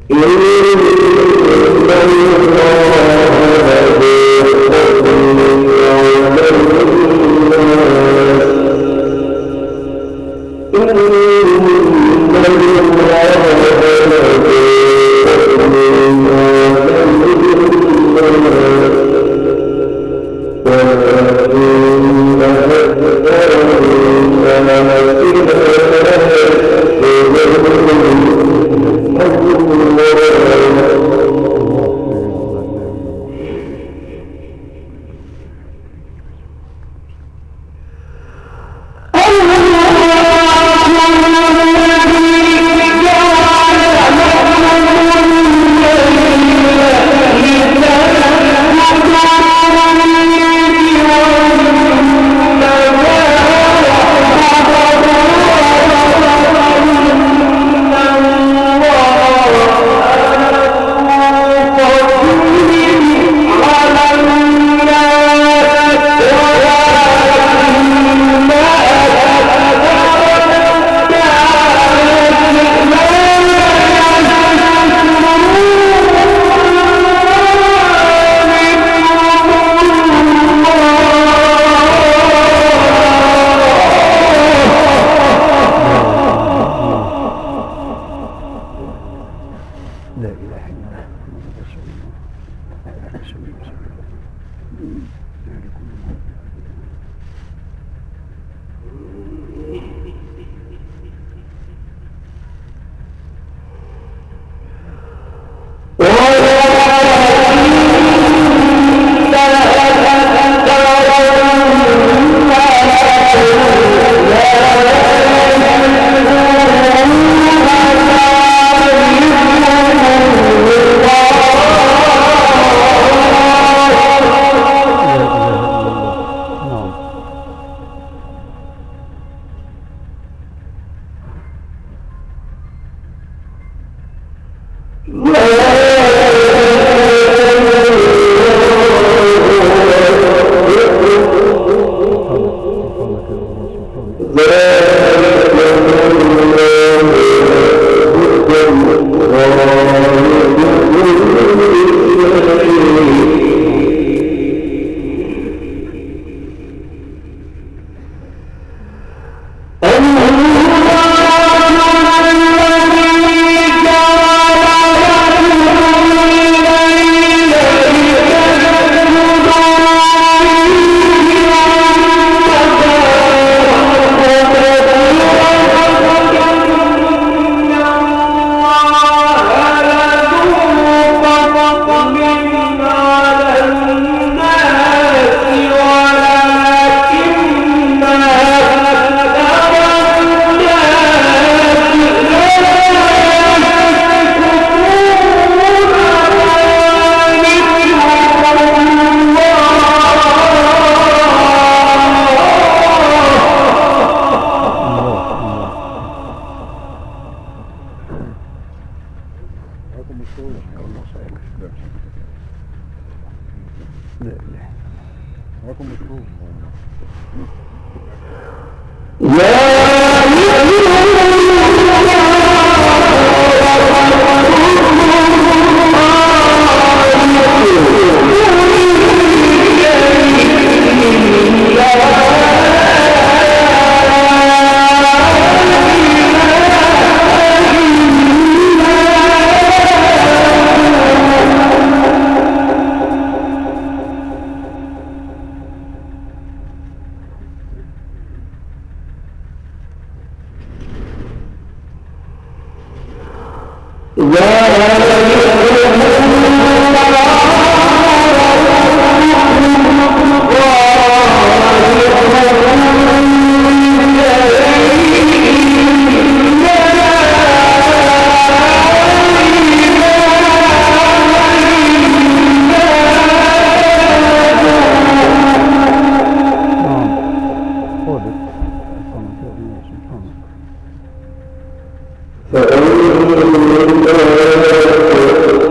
فأنت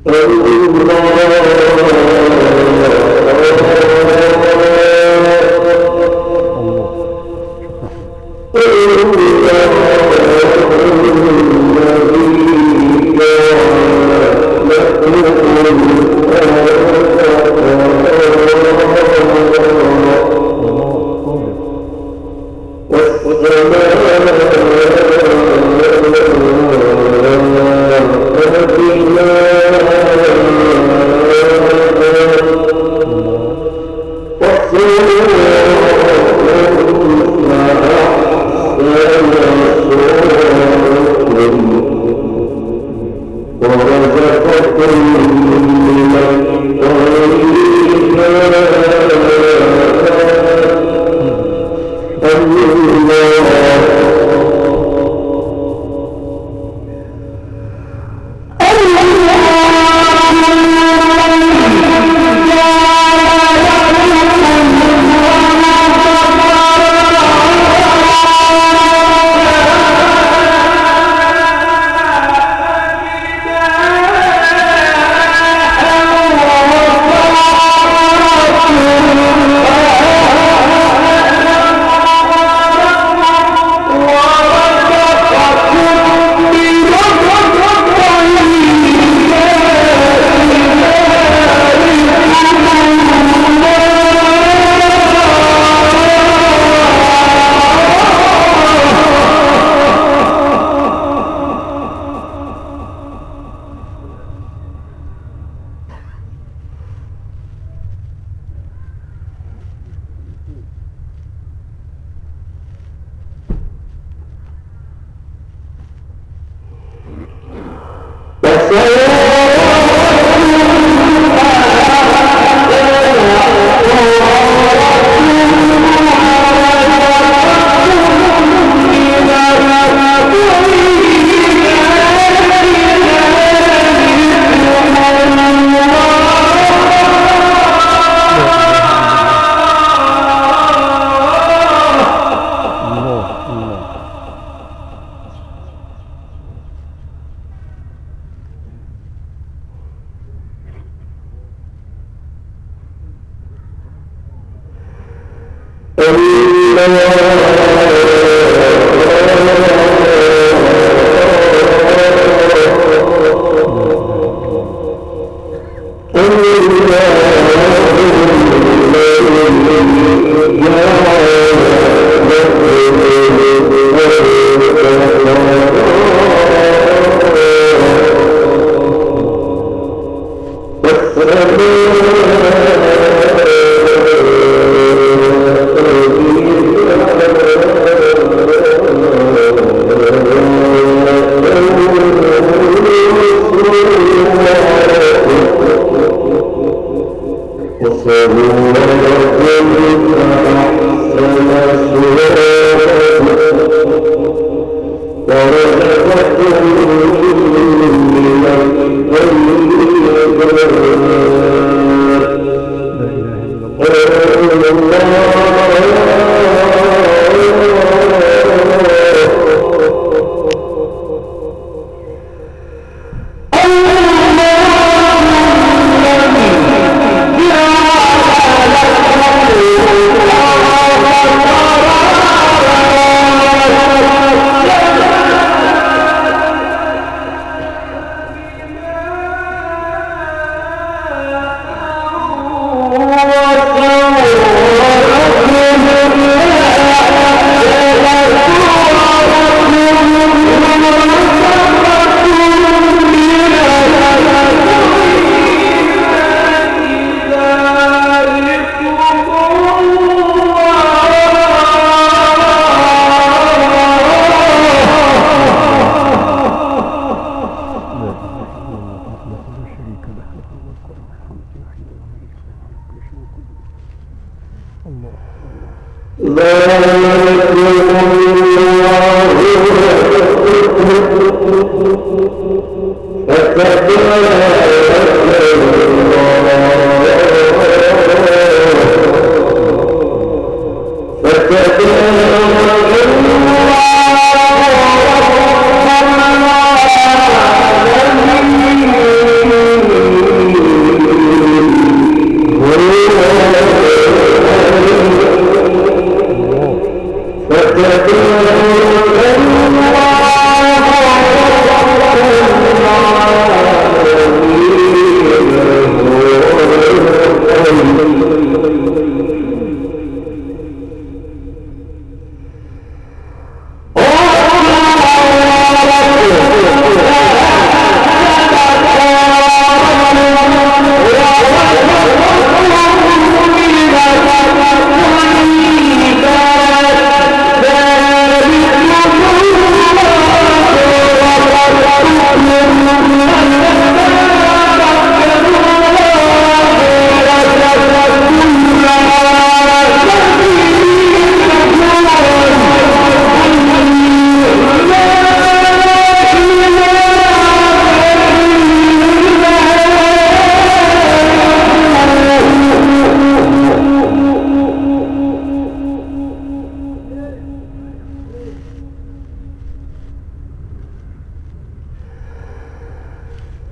Thank you.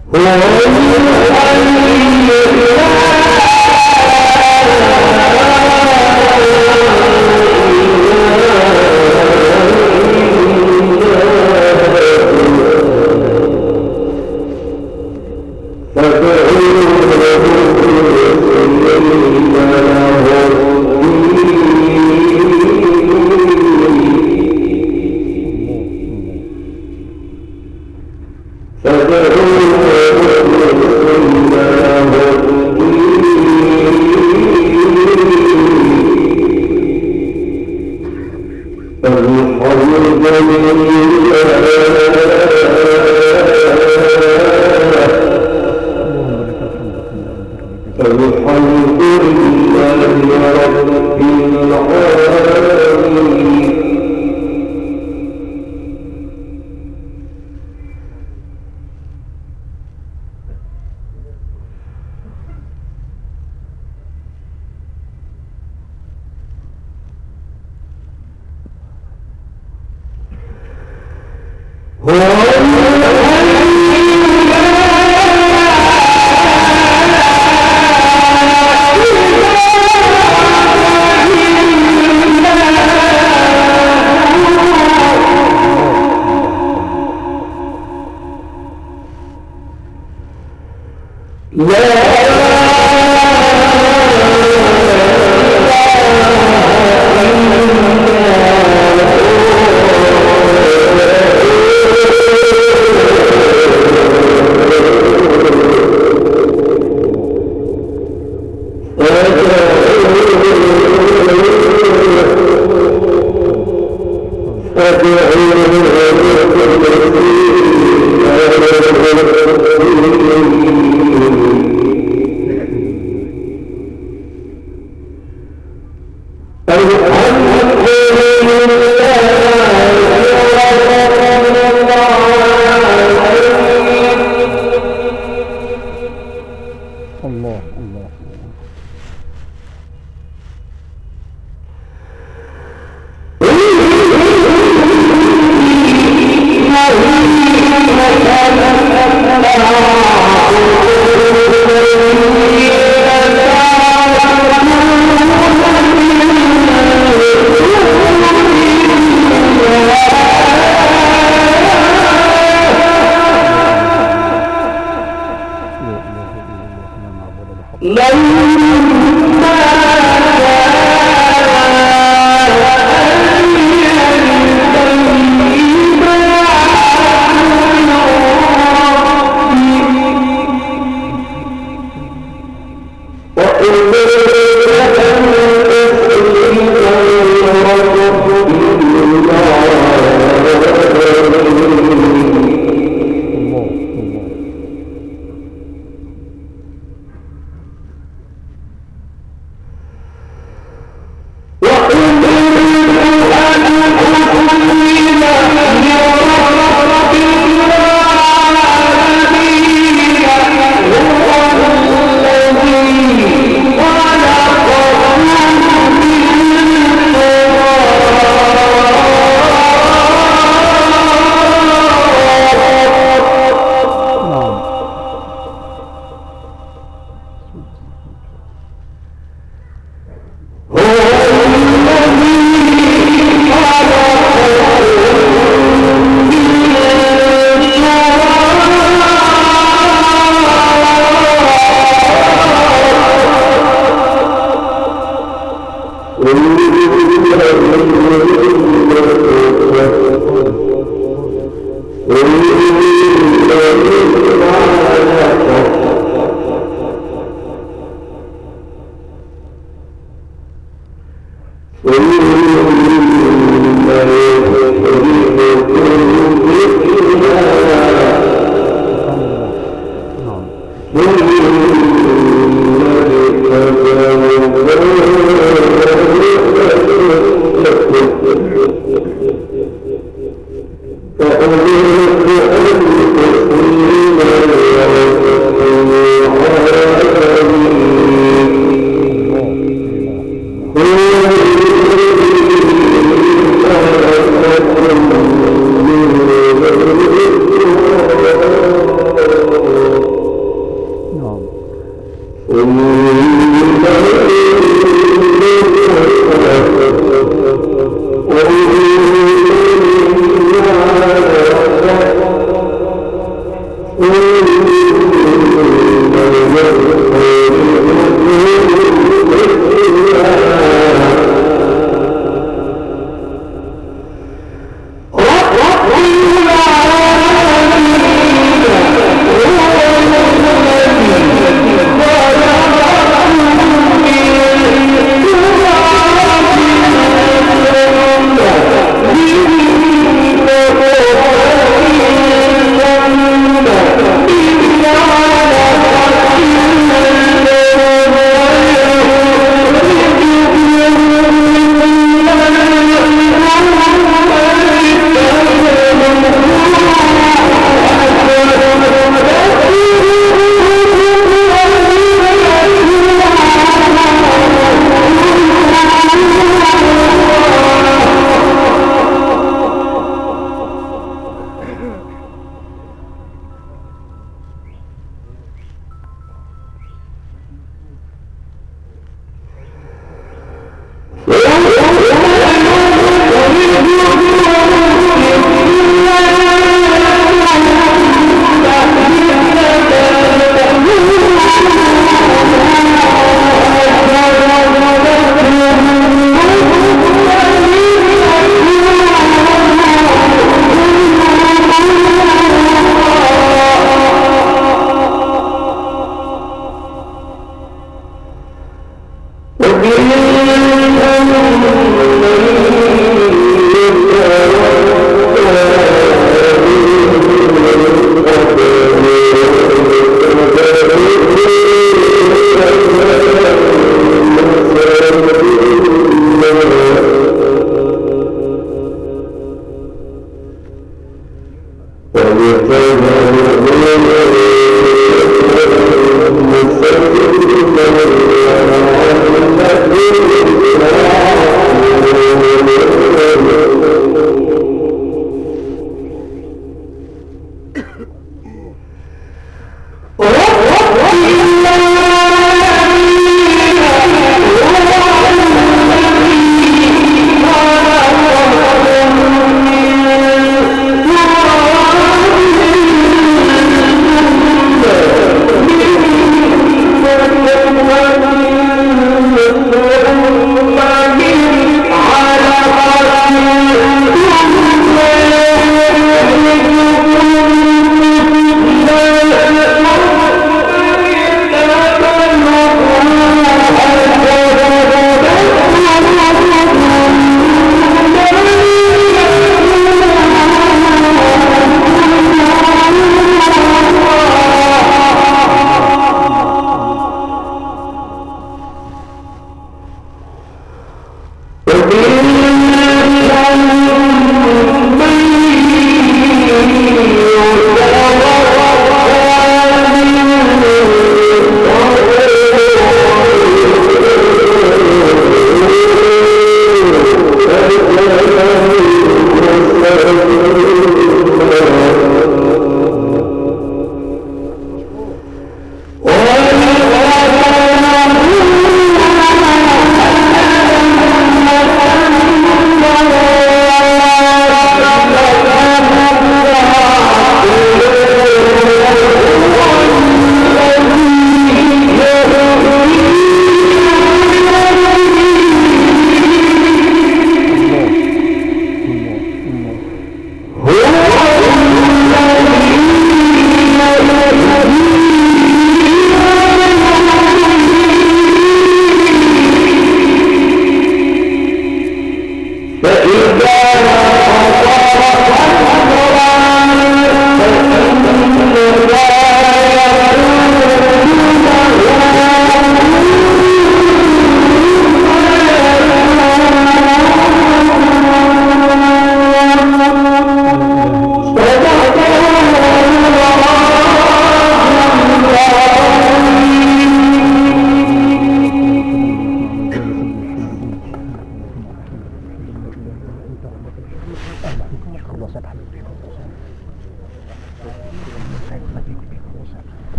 Oh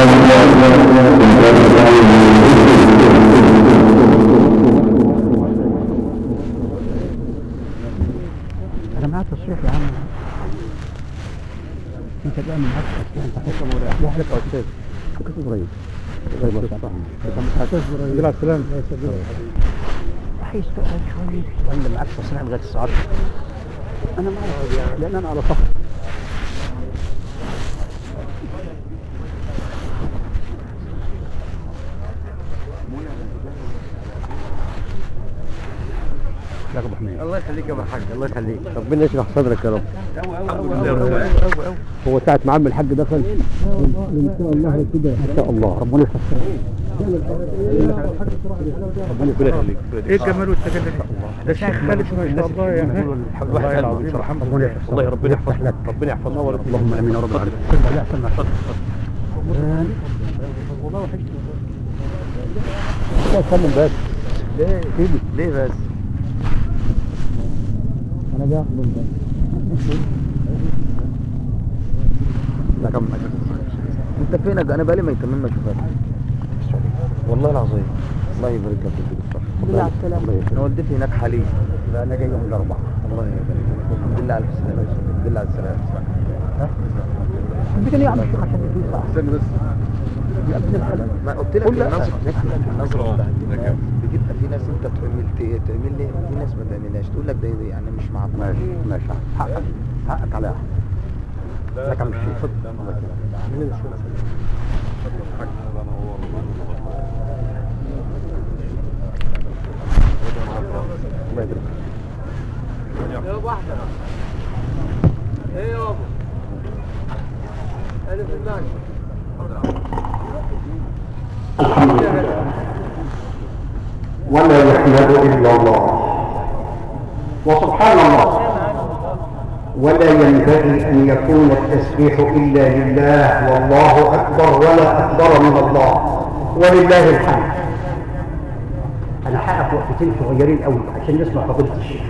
انا معاك تصريح يا عم انت بقى من عكس انت حكم ولا احلك يا استاذ كنت قريب لا سلام عايز تقعد شويه وانا معاك تصريح لغايه الساعه انا معاك لان انا على صف يا ابو حميد الله يخليك يا ابو الحاج الله يخليك ربنا يشرح صدرك يا رب هو ساعة ما عم الحاج دخل ان شاء الله كده ان شاء الله ربنا يشرح صدرك ربنا يخليك ايه الجمال والتجلي ده الشيخ خالد ما شاء الله يا الله العظيم ربنا يحفظك والله ربنا يحفظك لك ربنا يحفظك اللهم امين يا رب العالمين لا سمع لا اتكلم بس ليه سيدي ليه بس انا باخد بس لا كم انت فينك انا بقالي ما يتمم ما اشوفك والله العظيم الله يبارك لك فيك الصح بالله على السلامة. انا والدتي هناك حاليا لا انا جاي يوم الاربعاء الله يبارك لك الحمد لله على السلامه الحمد لله على السلامه بدك يا عم الشيخ عشان تدوس صح استنى بس يا ابن الحلال ما قلت لك قول لا. النظرة النظرة بتاعت الناس بتبقى في ناس انت تعمل ت- تعمل لي في ناس ما تعملهاش تقول لك ده يعني مش معقول ماشي ماشي حقك حقك على احد لك عم الشيخ الله يبارك الحمد لله ولا يحمد إلا الله وسبحان الله ولا ينبغي أن يكون التسبيح إلا لله والله أكبر ولا أكبر من الله ولله الحمد أنا حقق وقفتين صغيرين أوي عشان نسمع فضيلة الشيخ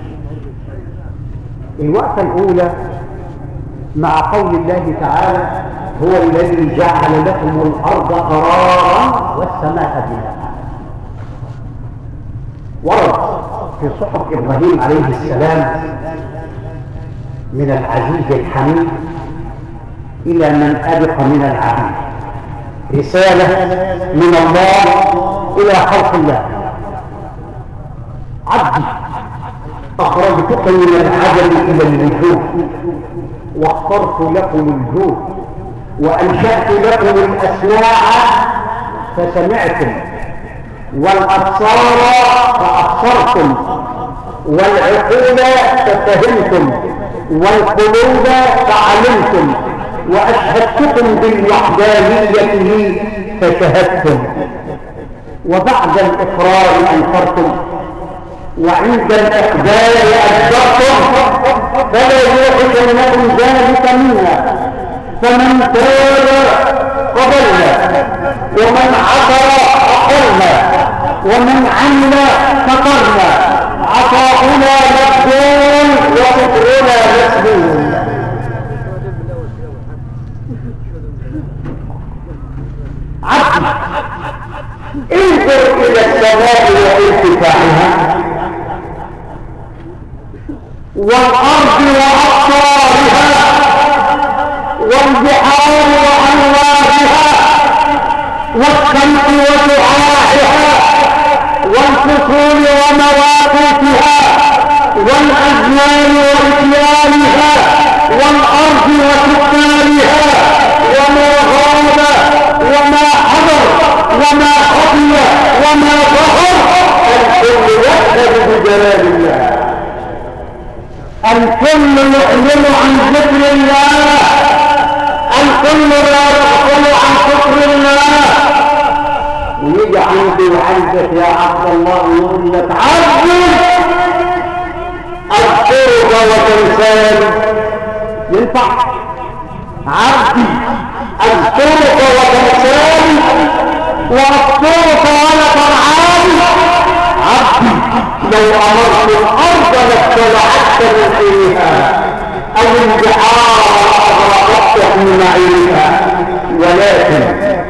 الوقفة الأولى مع قول الله تعالى هو الذي جعل لكم الأرض قرارا والسماء بناء ورد في صحف إبراهيم عليه السلام من العزيز الحميد إلى من أبق من العبيد رسالة من الله إلى خلق الله عبدي أخرجتك من العدم إلى الوجود واخترت لكم الجود وأنشأت لكم الأسماع فسمعتم والأبصار فأبصرتم والعقول ففهمتم والقلوب فعلمتم وأشهدتكم بالوحدانية فشهدتم وبعد الإقرار أنكرتم وعند الإقبال أجبرتم فلا يوحشنكم ذلك منا فمن تاب قبلنا ومن عثر أقرنا ومن عمل فقرنا عطاؤنا مقبول وفطرنا مسلول عبد انظر الى السماء وارتفاعها والارض واقطارها والبحار وانوارها والشمس ودعائها والفصول ومواقيتها والازمان واتيانها والارض وسكانها وما غاب وما حضر وما خفي وما ظهر الكل يشهد بجلال الله الكل يعلن عن ذكر الله الكل لا يغفل عن شكر الله ويجي عندي وعندك يا عبد الله يقول لك عبدي اذكرك وتنساني ينفع عبدي اذكرك وتنساني واذكرك ولا ترعاني عبدي لو امرت الارض لاتبعتك من حينها او البحار اغرقتك في معينها ولكن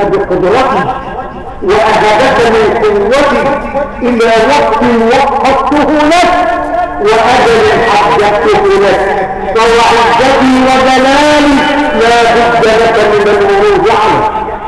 بقدرتي وأهدك من قوتي إلى وقت وقفته لك وأجل حددته لك ووعزتي وجلالي لا بد لك من الورود عنه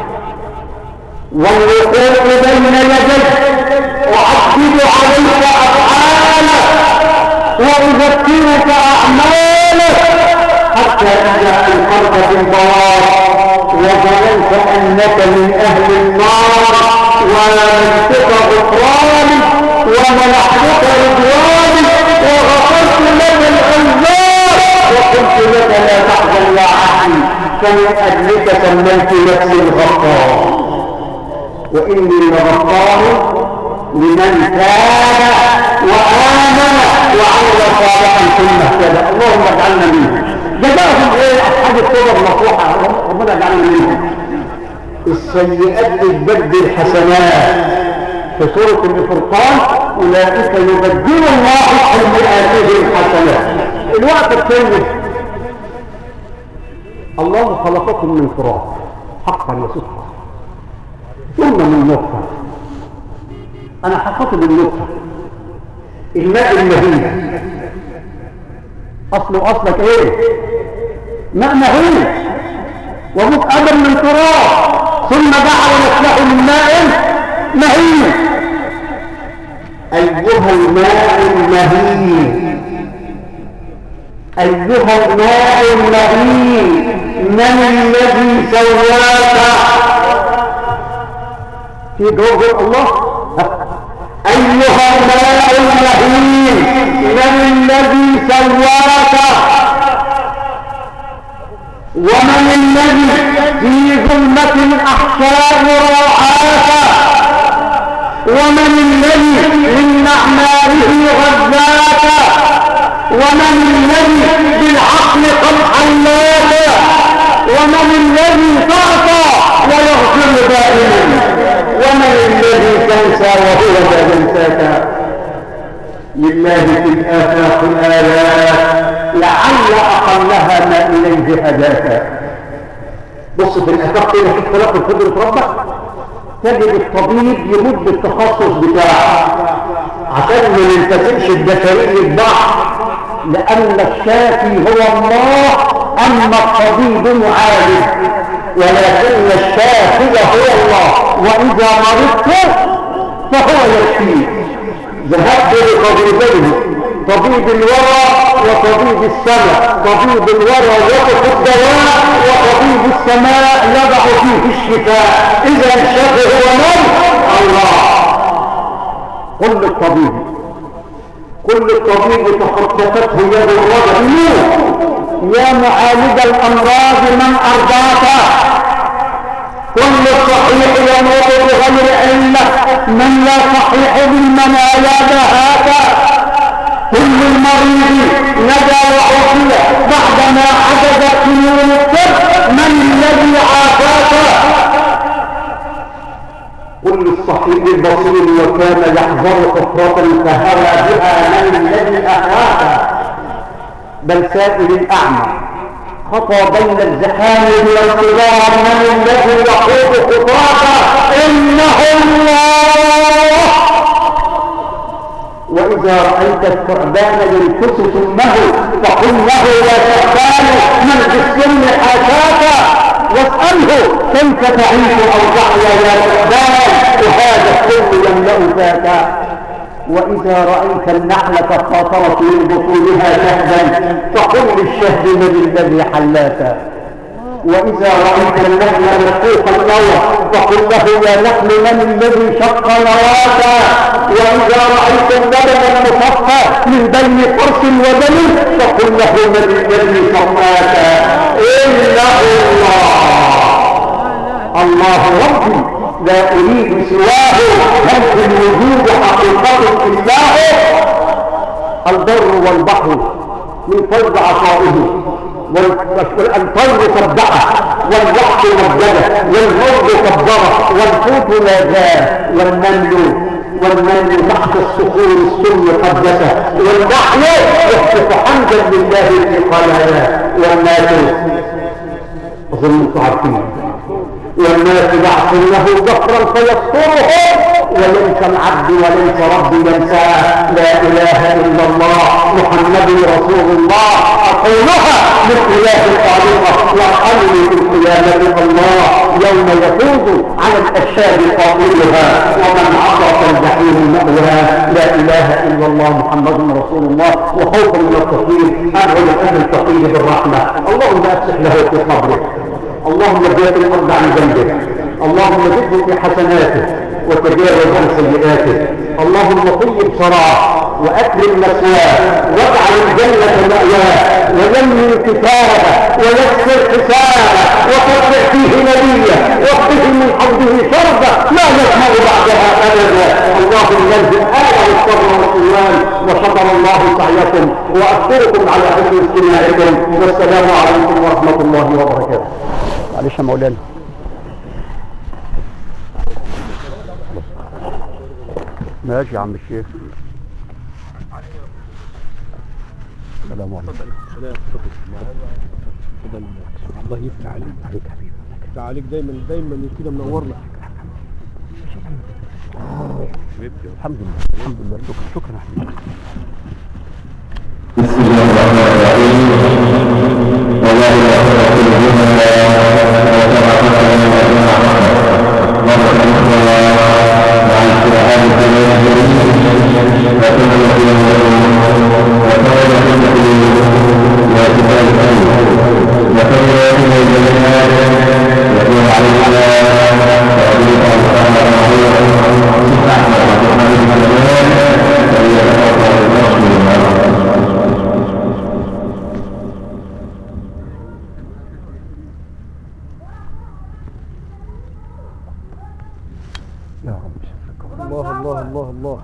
والوقوف بين يديك أعدد عليك أفعالك وأذكرك أعمالك حتى إذا أنقذت بالضواب وظننت أنك من أهل النار ومنتك غفراني ومنحتك رضواني وغفرت لك الأنذار وقلت لك لا تحزن يا عبدي فمن أجلك سميت نفسي الغفار وإني لغفار لمن تاب وآمن وعمل صالحا ثم اهتدى اللهم اجعلنا منهم جزاهم ايه اصحاب التوبه المصلحه ربنا يجعلنا منهم السيئات بتبدل حسنات في سورة الفرقان أولئك يبدل الله سيئاتهم حسنات الوقت الثاني الله خلقكم من تراب حقا وصدقا ثم من نطفة أنا حققت بالنطفة الماء المهين أصله أصلك إيه؟ ماء مهين وابوك ادم من تراب ثم جعل نسله من ماء مهين ايها الماء المهين ايها الماء المهين من الذي سواك في جواب الله ايها الماء المهين من الذي سواك ومن الذي في ظلمة الأحشاء رعاك ومن الذي من نعمائه غذاك ومن الذي بالعقل قد حلاك ومن الذي تعطى ويغفر دائما ومن الذي تنسى وهو لا ينساك لله في الآفاق الآيات لعل أقلها ما إليه هداك بص في الآفاق كده في اختلاف قدرة ربك تجد الطبيب يمد التخصص بتاعه عشان ما ينتسبش الدفارين للبعض لأن الشافي هو الله أما الطبيب معالج ولكن الشافي هو الله وإذا مرضت فهو يشفيك ذهبت لطبيبين طبيب الورى وطبيب السماء طبيب الورى يقف الدواء وطبيب السماء يضع فيه الشفاء اذا الشافي هو من الله قل للطبيب كل الطبيب تخطفته يد الرجل يا معالج الامراض من ارضاك كل الصحيح يموت بغير علة من لا صحيح بالمنايا دهاك كل المريض نجا وعافية بعدما عجزت سنون الطب من الذي عافاك كل الصحيح البصير وكان يحذر حفرة فهوى بها من الذي أهواك بل سائل الأعمى خطى بين الزحام والانتظار من الذي يقود خطاك انه الله واذا رايت الثعبان ينكس ثمه فقل له يا ثعبان من في السن حاشاك واساله كيف تعيش او تحيا يا ثعبان وهذا السن يملا فاك وإذا رأيت النحلة خاطرت من بطونها شهدا فقل للشهد من الذي حلاك وإذا رأيت النحل مفتوح النوى فقل له يا نحل من الذي شق نواك وإذا رأيت اللبن المصفى من بين فرس ودم فقل له من الذي سقاك إنه الله الله ربي لا أريد سواه هل في الوجود حقيقة إلا البر والبحر من فوق عطائه والأمطار سبعة والوقت مبدلة والموت كبرة والحوت لا زال والنمل والنمل تحت الصخور السن قدسة والنحل يهتف حمدا لله في قلاياه والناس أظن أنتم عارفين والناس يعصونه جهرا فيسترهم وليس العبد وليس ربي ينساه لا اله الا الله محمد رسول الله اقولها للاله الخالقه وارحمني في القيامه الله يوم يفوز على الاشهاد قائلها ومن عطف الجحيم مأواه لا اله الا الله محمد رسول الله وخوفا من التقييم ادعو لاهل التقييم بالرحمه اللهم افسح له في قبره اللهم زاد الارض عن ذنبه اللهم زده في حسناته وتجاوز عن سيئاته اللهم طيب صراه واكرم مسواه واجعل الجنه ماواه ويمن كتابه ويسر حسابه وقطع فيه نبيه واقضه من حوضه شربه لا يسمع بعدها ابدا اللهم انزل اله الصبر والصيام وشكر الله سعيكم واشكركم على حسن استماعكم والسلام عليكم ورحمه الله وبركاته معلش يا مولانا ماشي يا عم الشيخ السلام عليكم الله يفتح عليك عليك حبيبي يفتح عليك دايما دايما كده منورنا الحمد لله الحمد لله شكرا شكرا يا حبيبي يا رب شفرك الله الله الله الله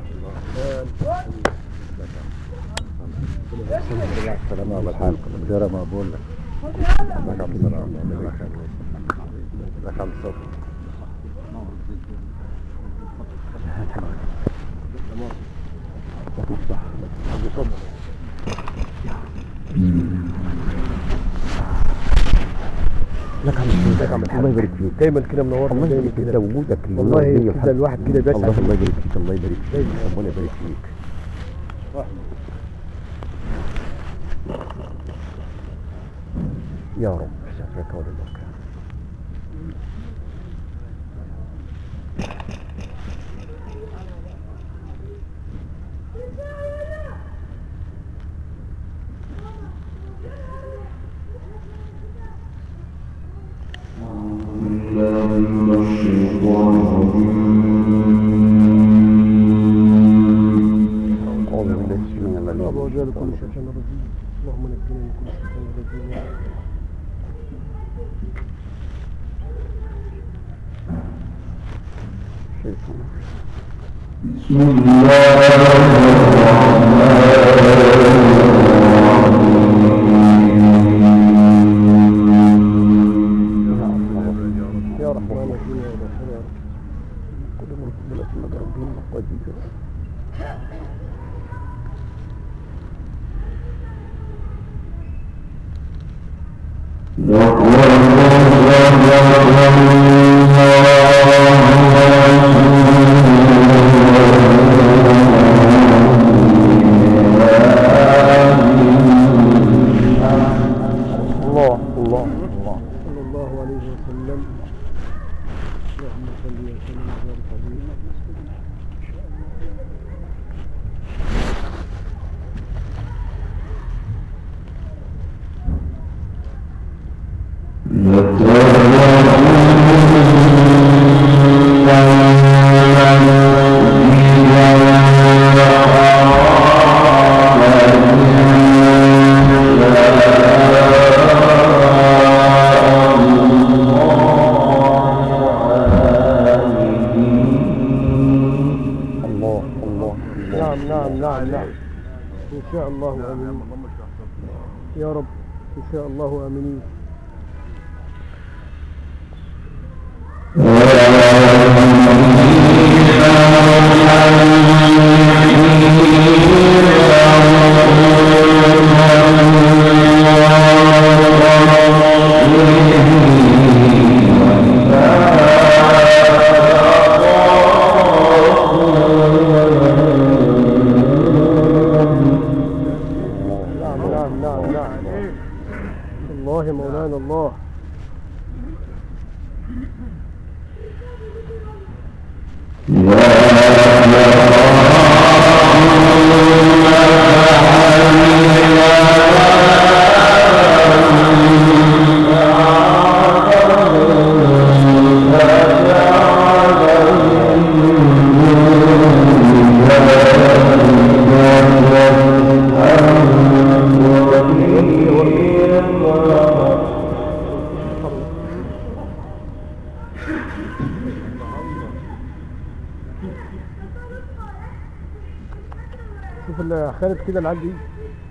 السلام على الحال جرى ما بقول لك لك عبد السلام لك عبد الصبر لك عم الشيخ الله يبارك فيك دايما كده منورنا الله دايما يبارك فيك ده كده وجودك والله الدنيا كده والحمد. الواحد كده بيسعد الله الله يبارك فيك الله يبارك فيك دايما. ربنا يبارك فيك يا رب شفرك ولله أعوذ بالله السميع الله العليم وجل كل شيطان رجيم اللهم نجنا من كل شيطان رجيم شيطان يا رحمن الرحيم يا رب يا رب كل من قبل اسمك ربهم مقادير الله الله الله صلى الله عليه وسلم اللهم صل وسلم وبارك عليه الله الله الله نعم نعم نعم نعم إن شاء الله آمين يا رب إن شاء الله آمنين شوف ال- خالد كده العيال دي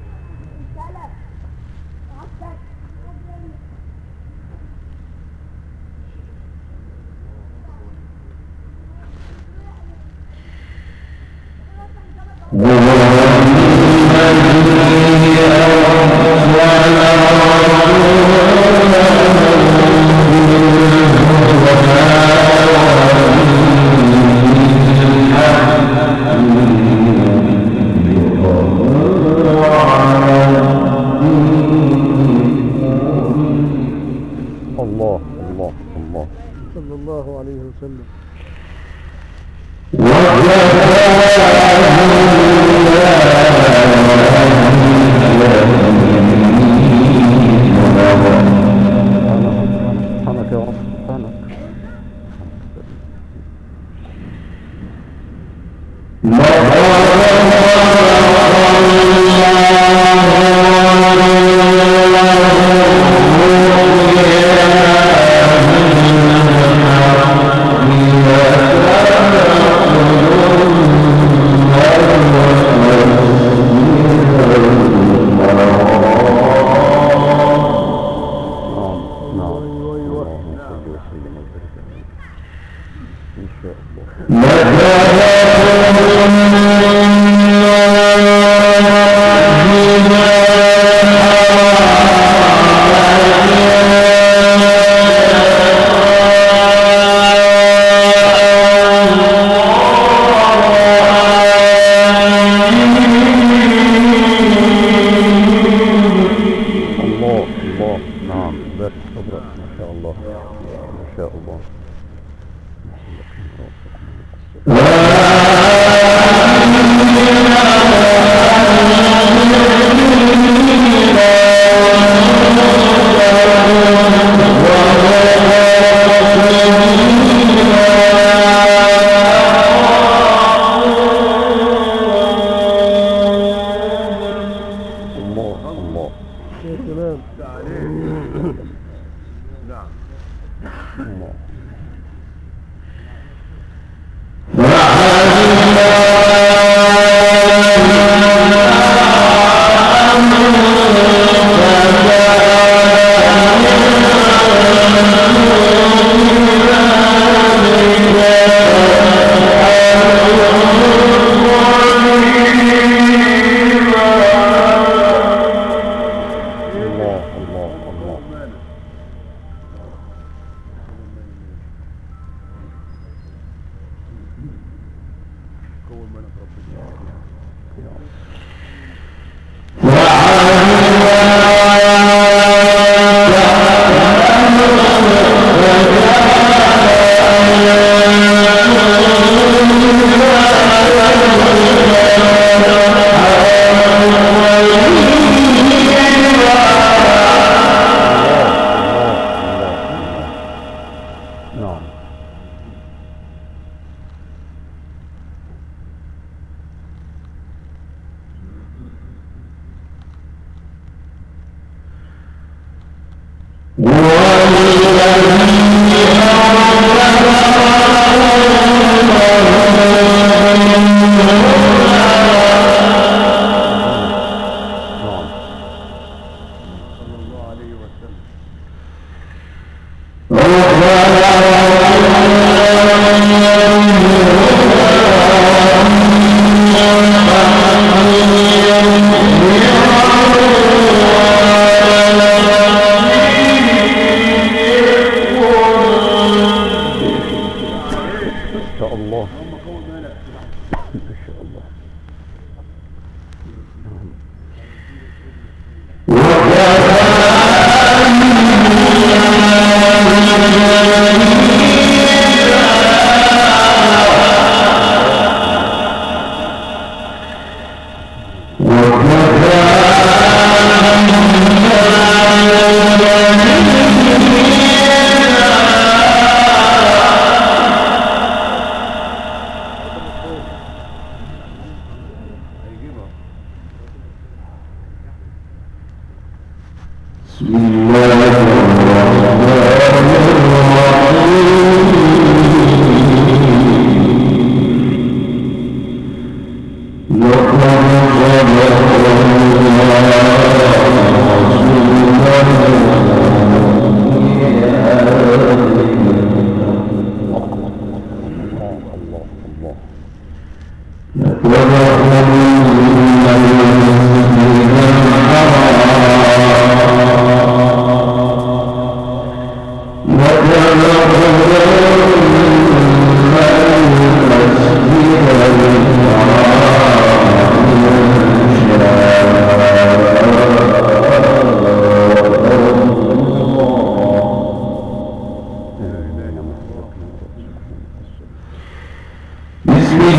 الله الله الله صلى الله عليه وسلم سبحانك يا رب سبحانك نعم نعم أيوة أيوة اللهم صل وسلم وبارك عليه ان شاء الله الله الله نعم بارك صدرك ما شاء الله ما شاء الله الله الله يا سلام الله الله الله الله نعم نعم ما شاء الله ما شاء الله Thank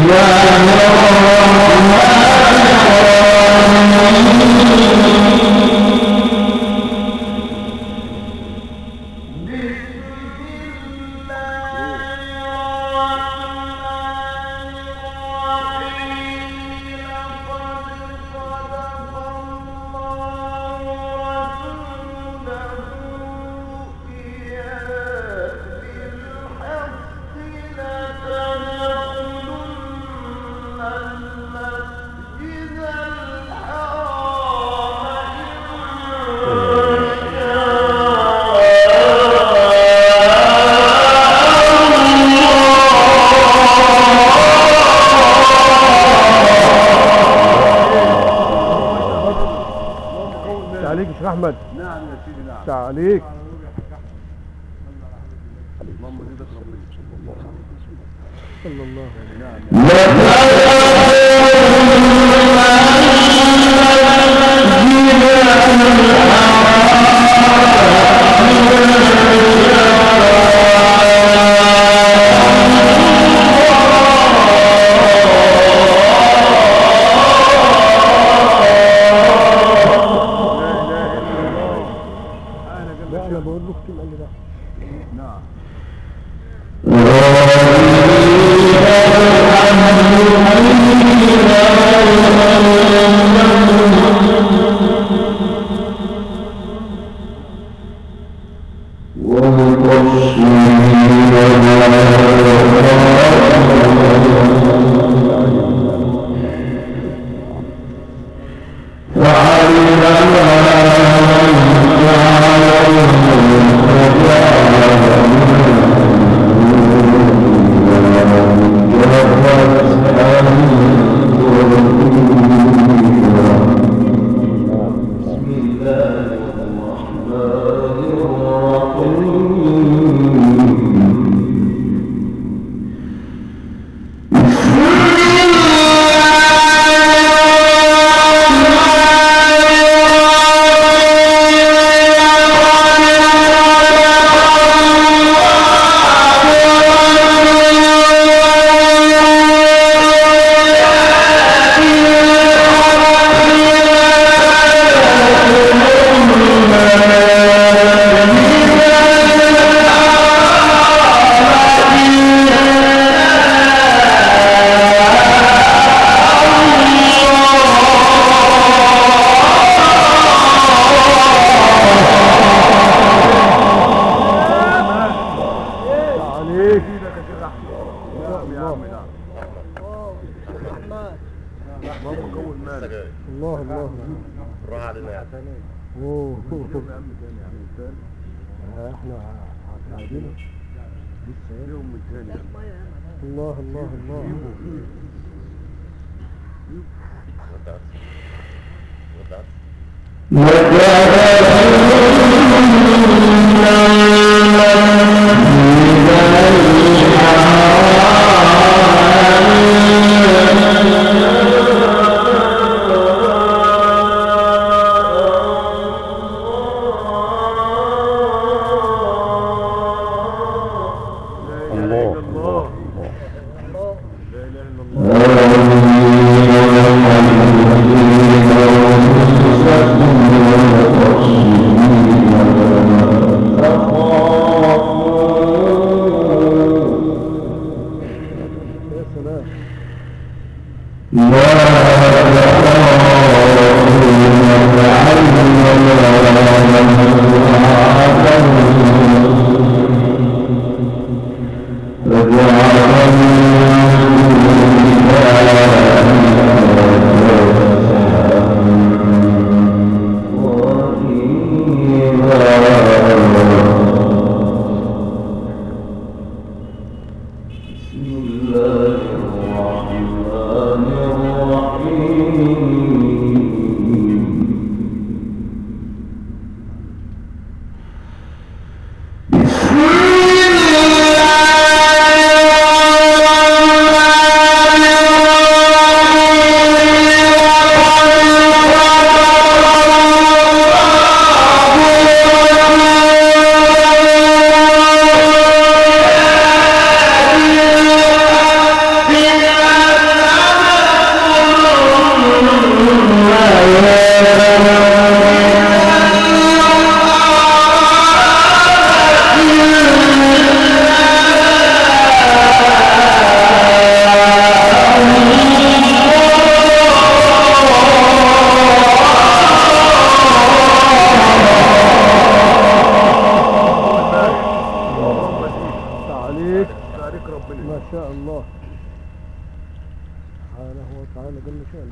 تعليق يا شيخ احمد نعم يا سيدي نعم تعليق اللهم زدك ربنا صلى الله عليه وسلم لا انا بقول له اختم قال لي لا نعم تعليق ايدك يا شيخ احمد نعم يا عم نعم اللهم قوي مالك الله الله راح علينا يعني اوه يا عم تاني يا عم تاني احنا قاعدين يوم من تاني يا عم. الله الله الله لا اله الا الله لا اله الا الله يا سلام Yeah. عليك تاريخ ربنا ما شاء الله سبحانه وتعالى جل شأنه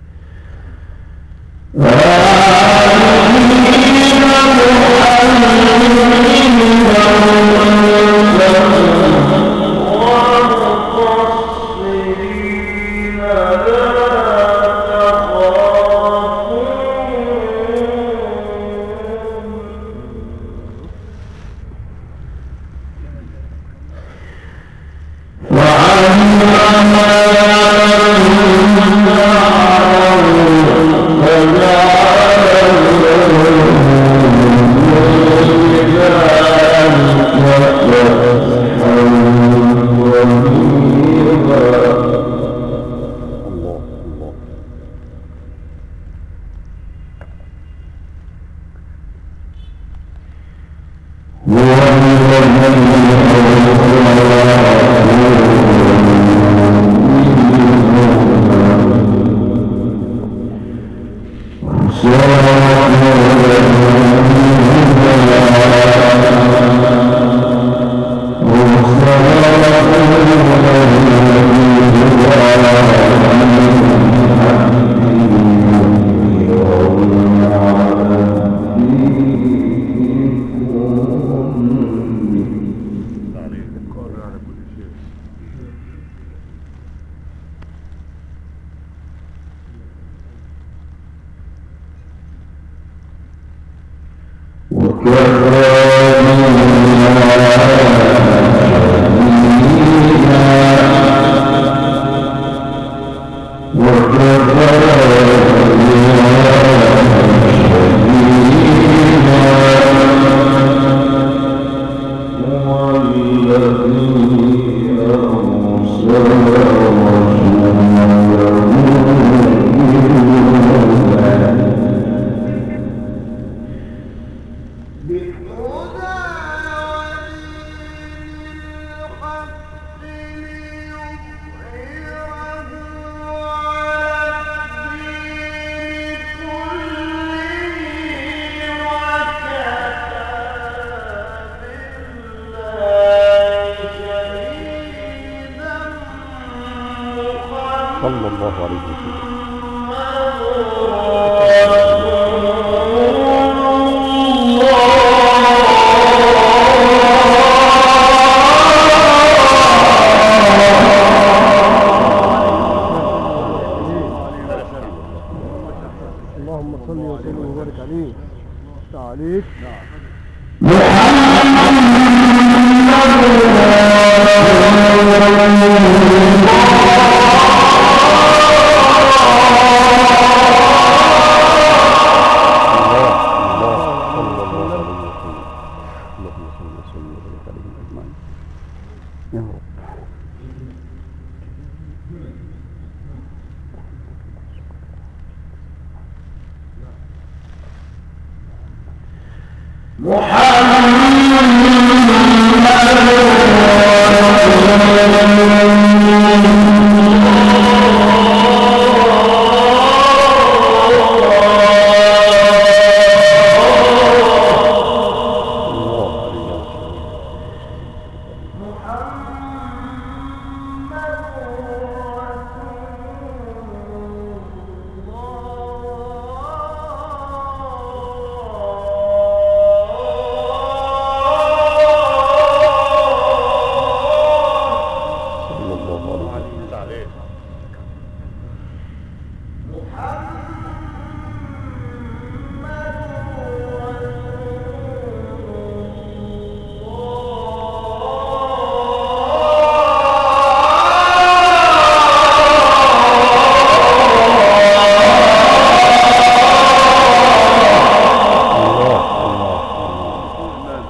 الله الله قادر على كل شيء صلى الله عليه وسلم اللهم صل وسلم وبارك عليه عليك الله الله صلى الله عليه وسلم اللهم صل وسلم وبارك عليهم اجمعين يا رب الله عليه وسلم صلى الله عليه وسلم الله الله الله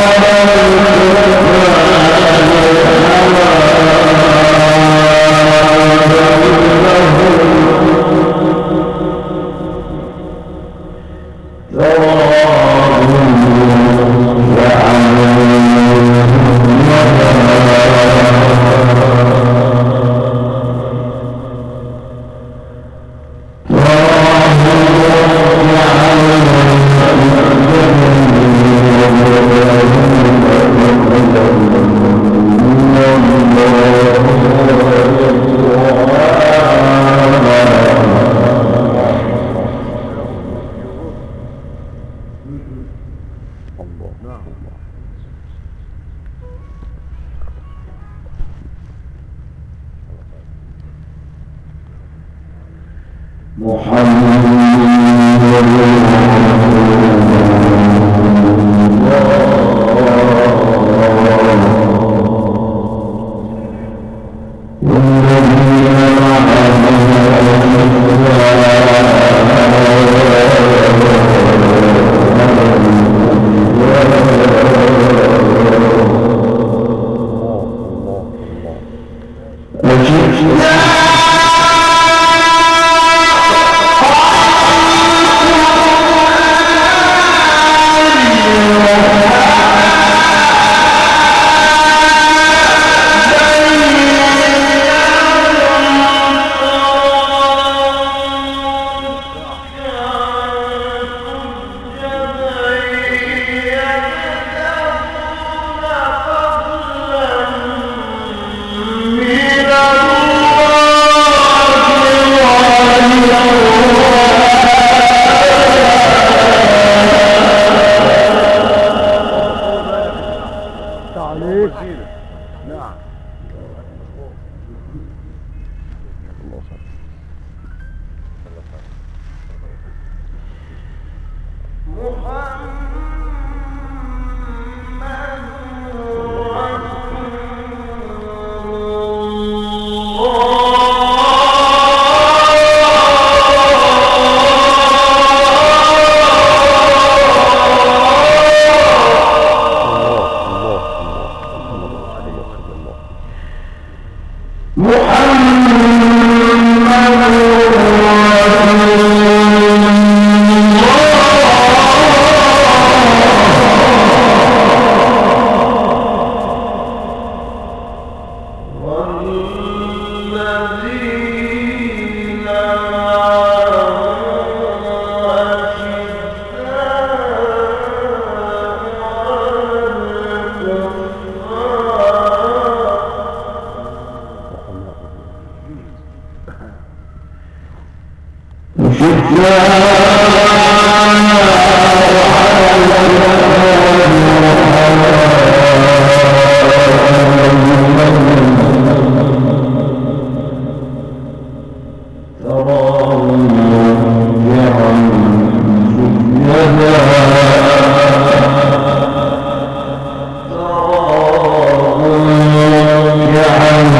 وشفاء عليك نعم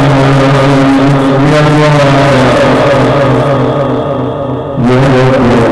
Yeah.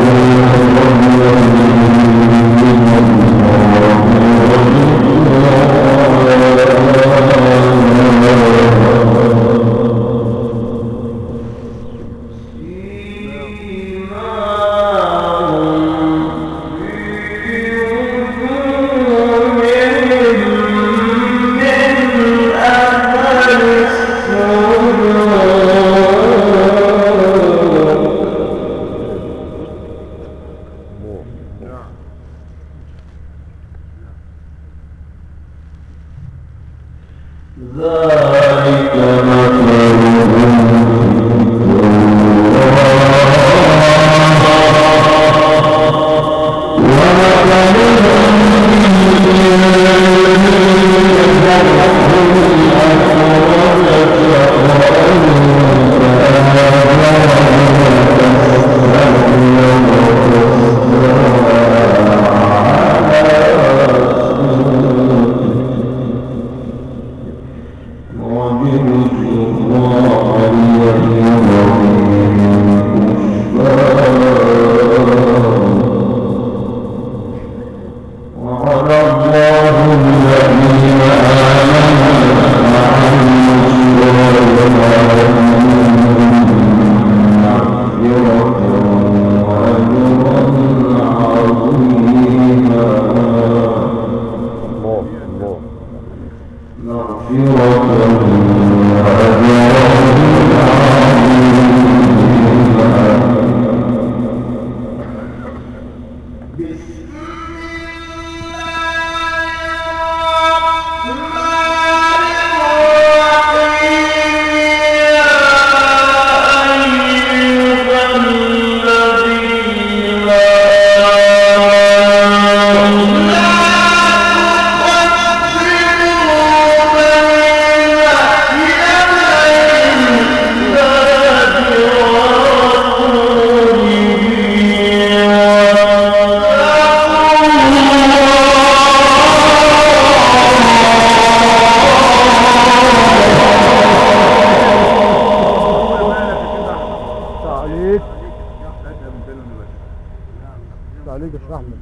عليك يا شيخ احمد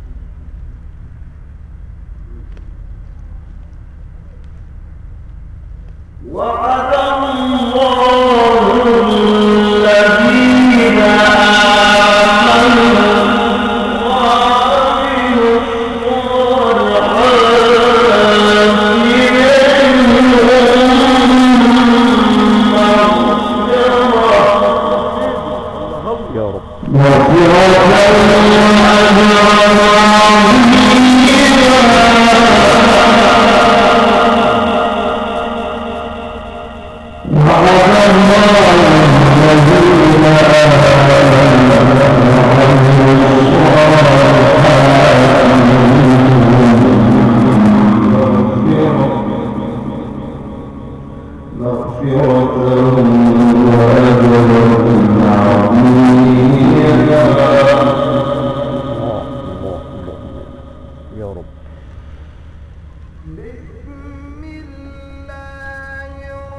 يا رب الله الله الله يا رب بسم الله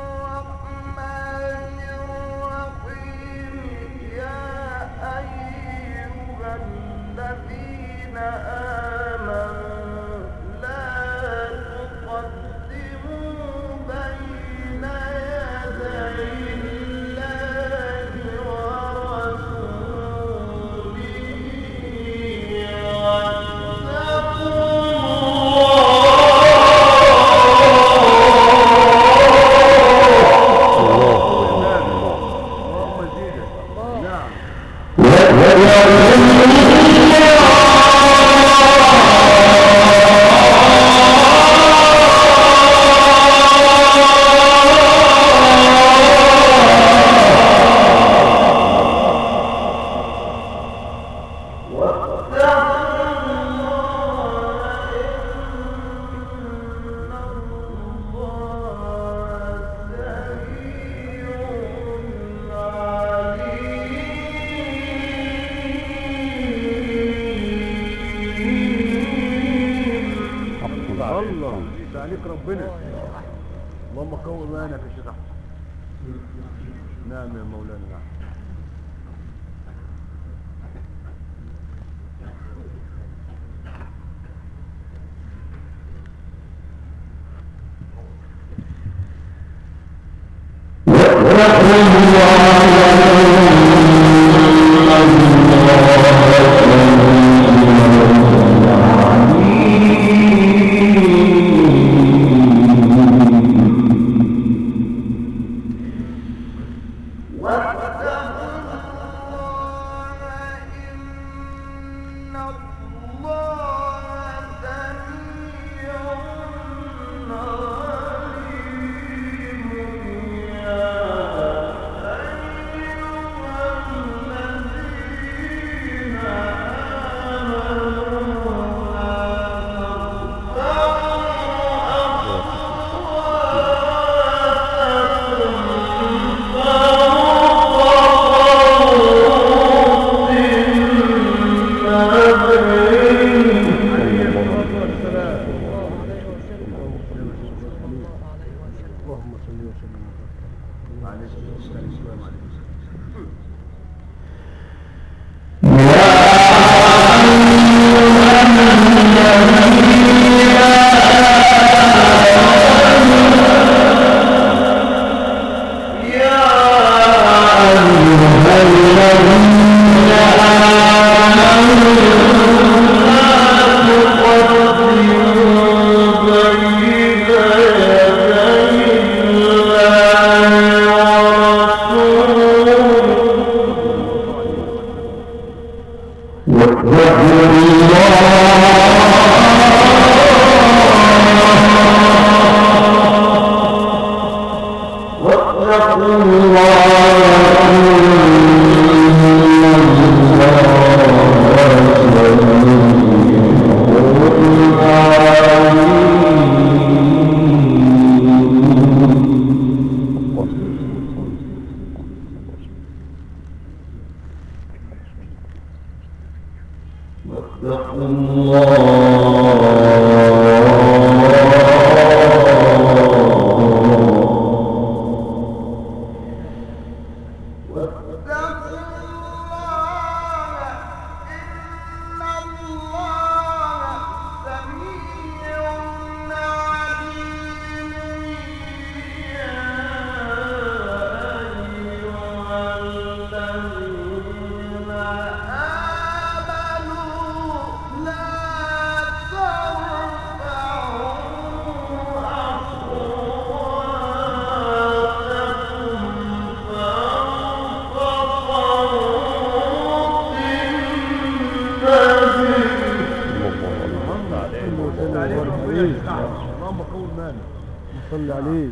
الرحمن الرحيم يا أيها الذين آمنوا لا تقدموا بين يدي الله ورسوله واتقوا الله الله اللهم زيدك نعم الله يزيد عليك ربنا اللهم قوي ايمانك يا شيخ احمد نعم يا مولانا نعم اللهم صل وسلم وبارك عليك السلام عليكم واتقوا الله إن عليه اللهم قول مالك صل عليه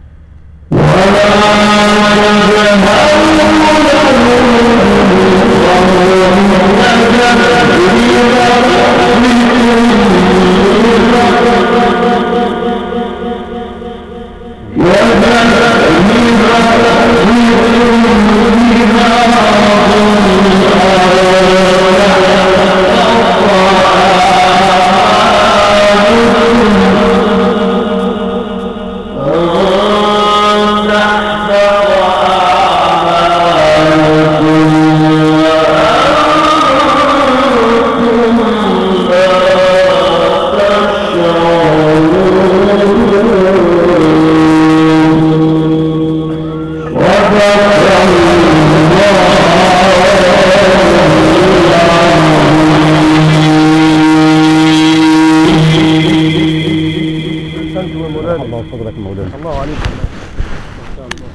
احسنتم يا مولانا الله صدرك مولانا الله عليك ما شاء الله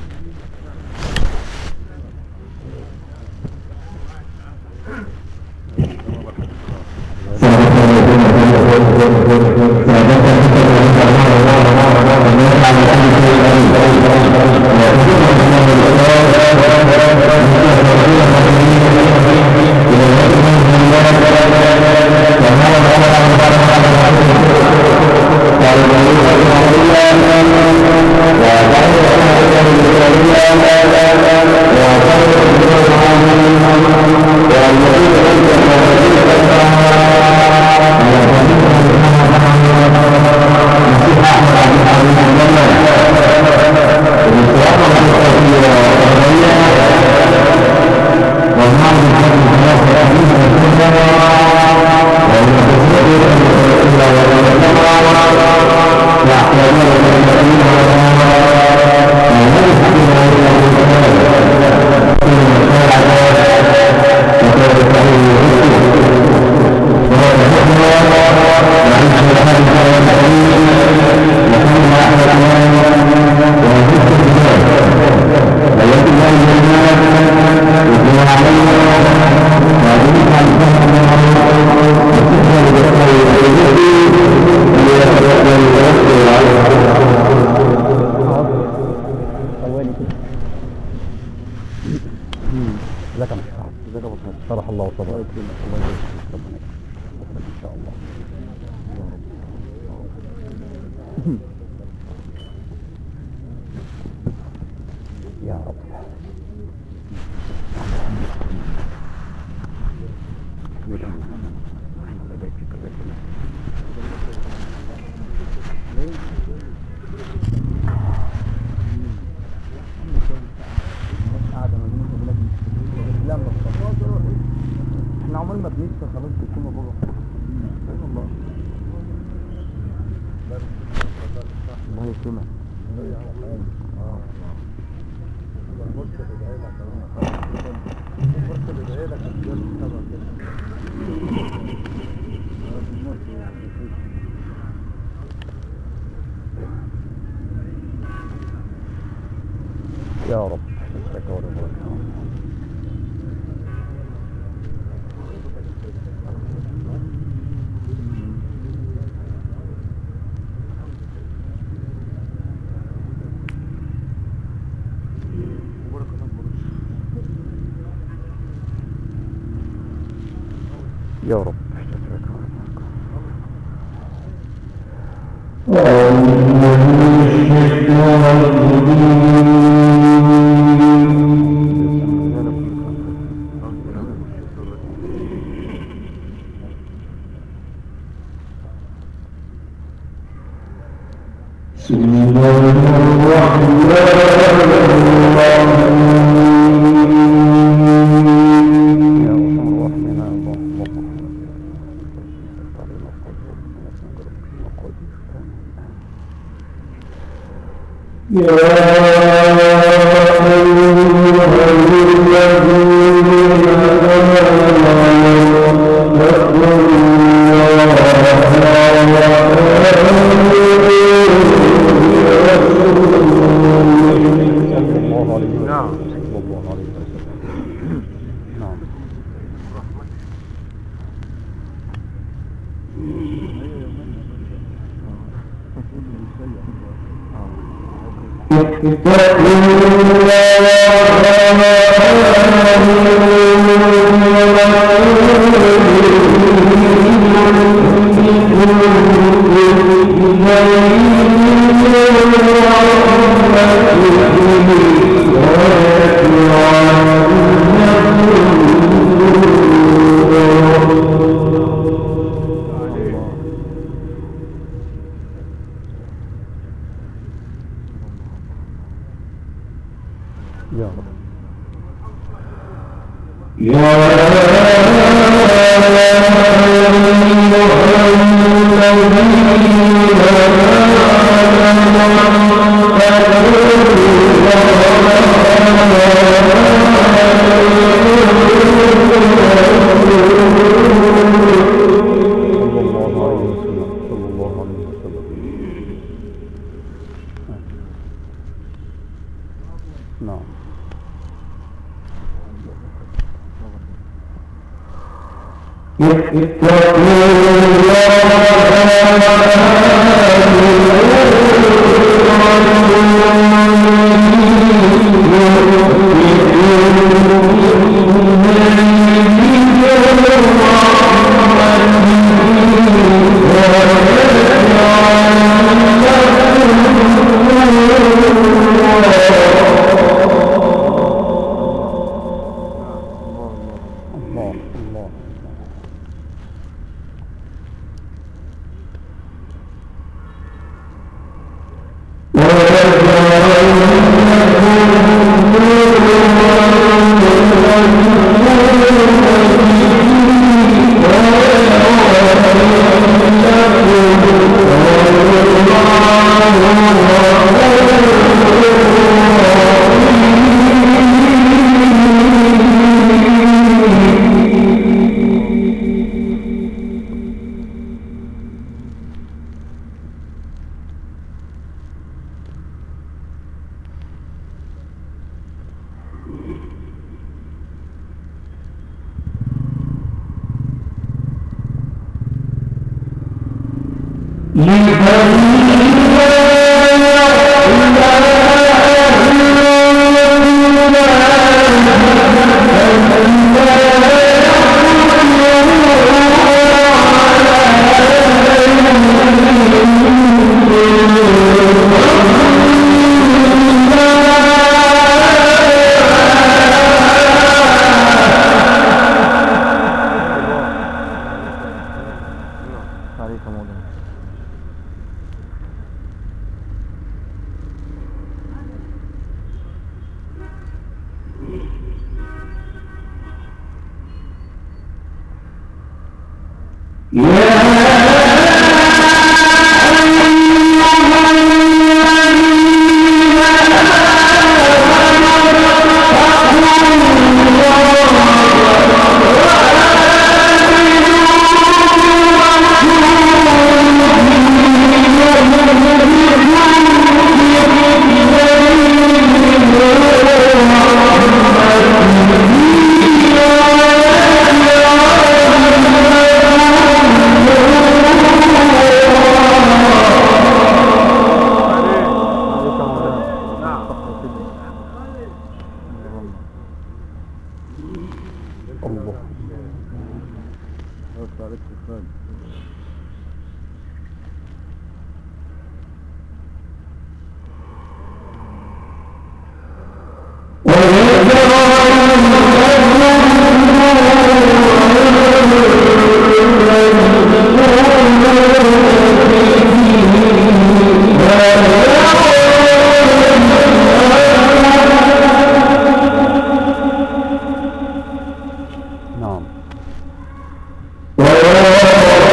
لك محفظة جزاك الله خير شرح الله صدرك الله يكرمك الله يبارك ربنا يكرمك ان شاء الله يا رب احنا عمال ما بنكسر خلاص بيكون بابا الله الله يكرمك يا رب شكرك ورضاك يا رب شكرك ورضاك يا ارحم الراحمين اللهم الله عليه وسلم نعم. صلى الله عليه وسلم نعم يا رب صلى الله عليه وسلم صلى الله عليه وسلم نعم الله الله عليك مولانا عليك مولانا نعم الله بس عليك الخان نعم ويا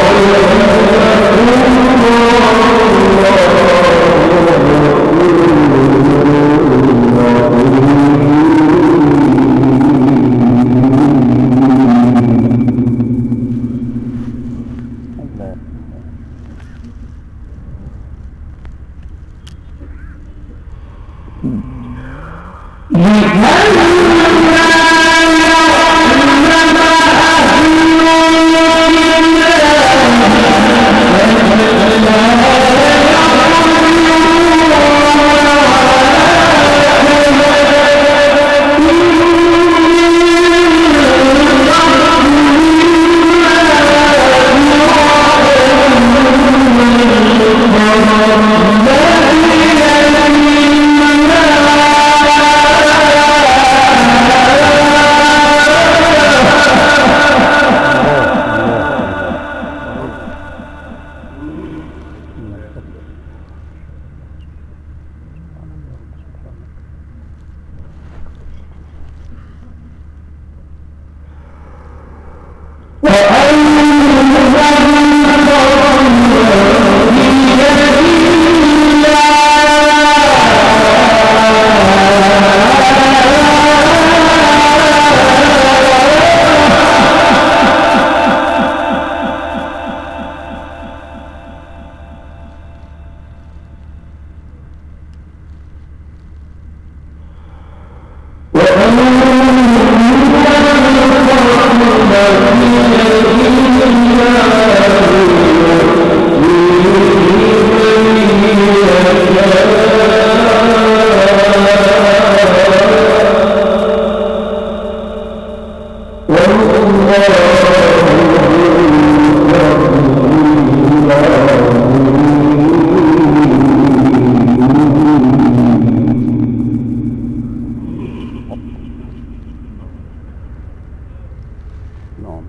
نعم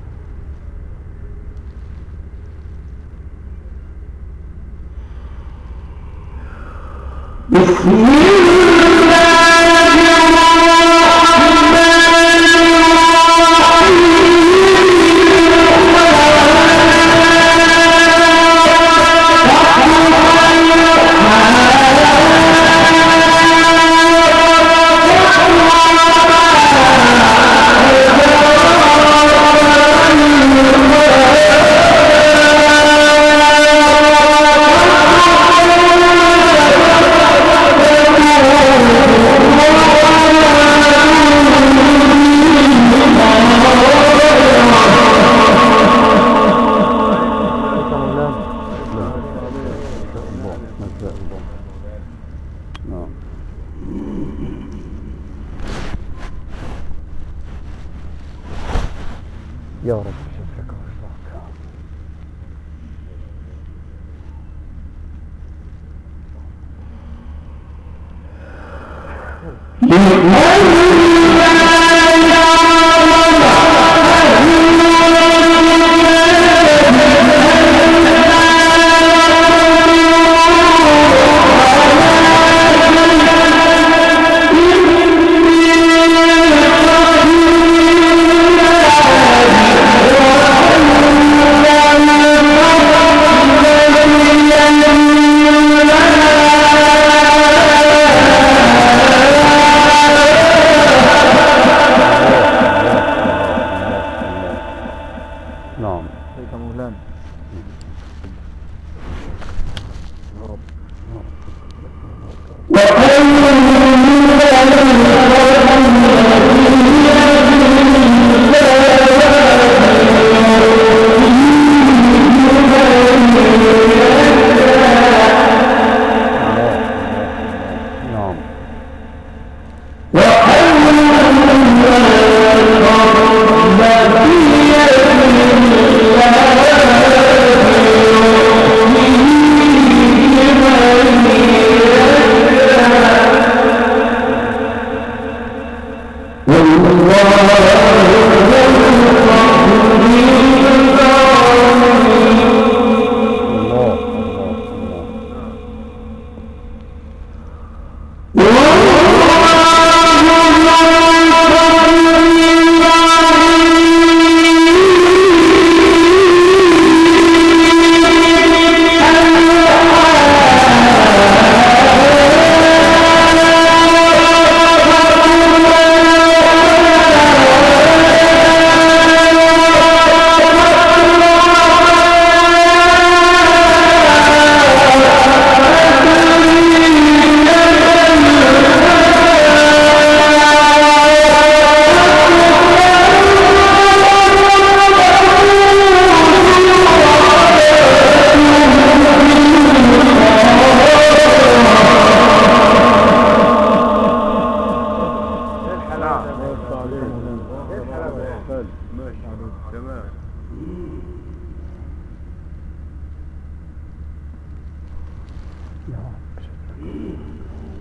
ما شاء الله ما شاء الله نعم يا رب شفك وشفاك نعم عليك مولانا نعم الله الله الله ماشي تمام يا رب شفك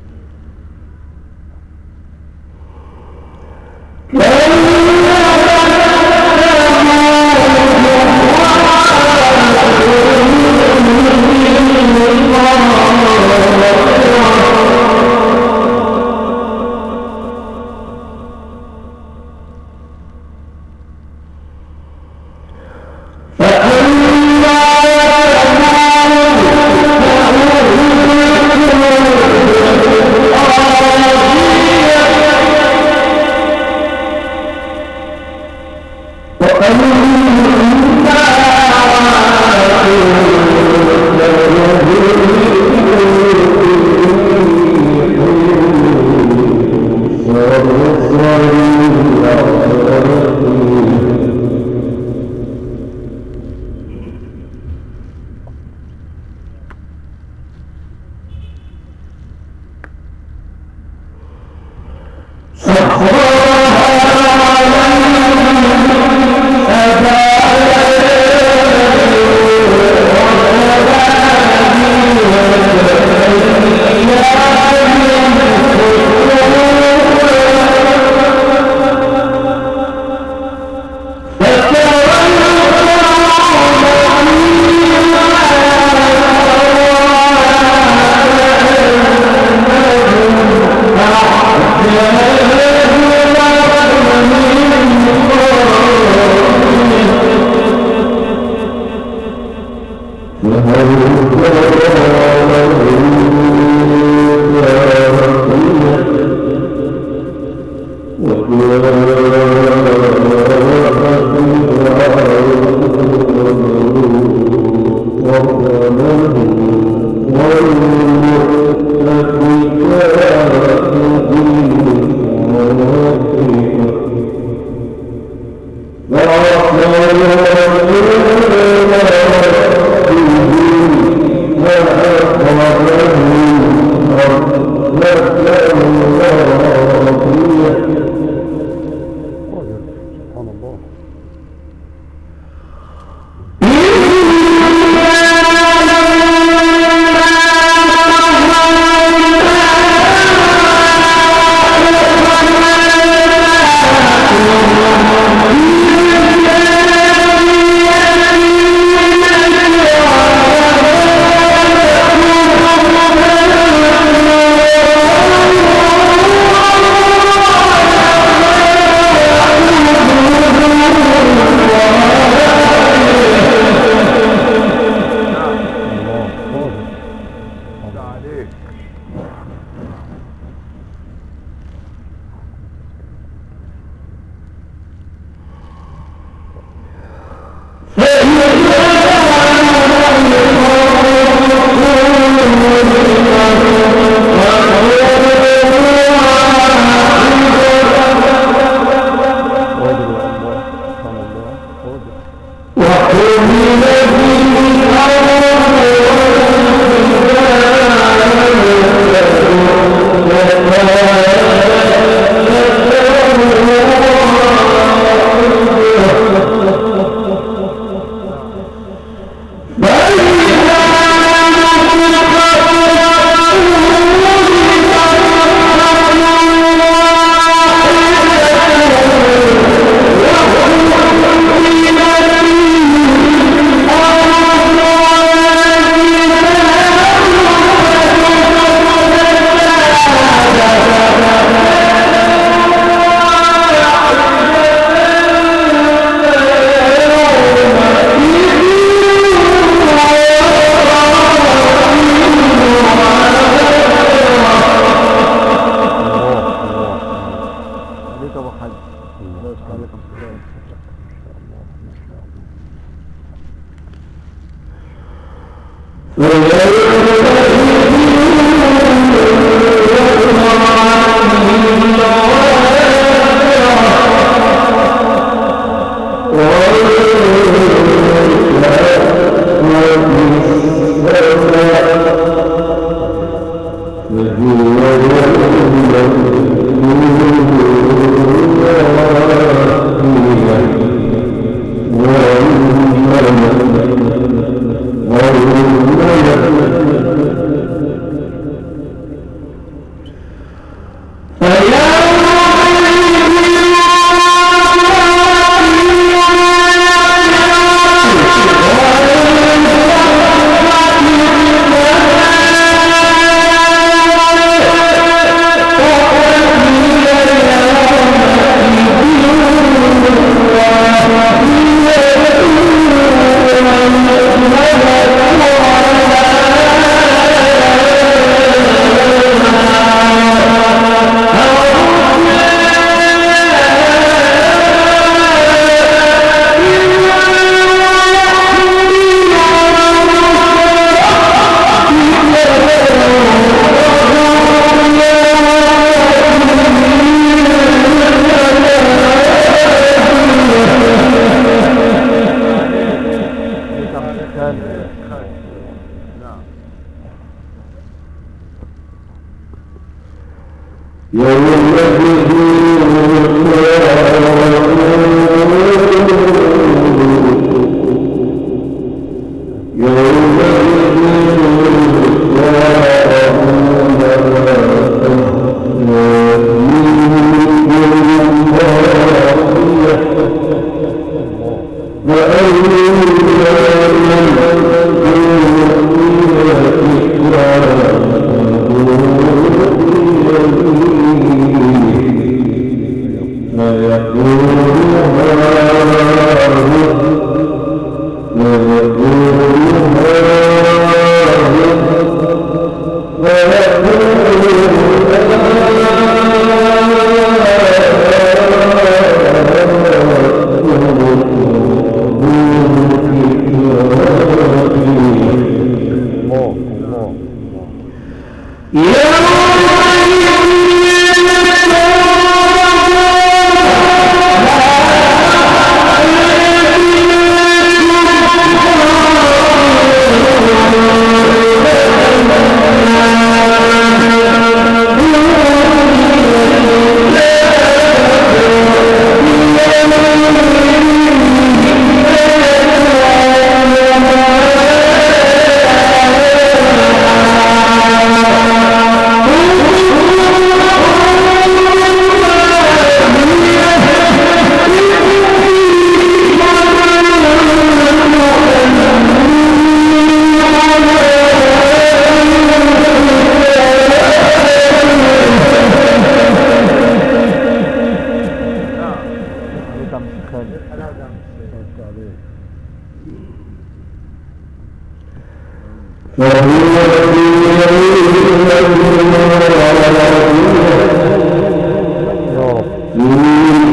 فأما سبحان الله الله قادر ده عليك قادر يا الله سبحان الله قادر الله الله عليك ابو حاج الله يفتح عليك السلام عليك عبد الخالق نعم ويقول يا رب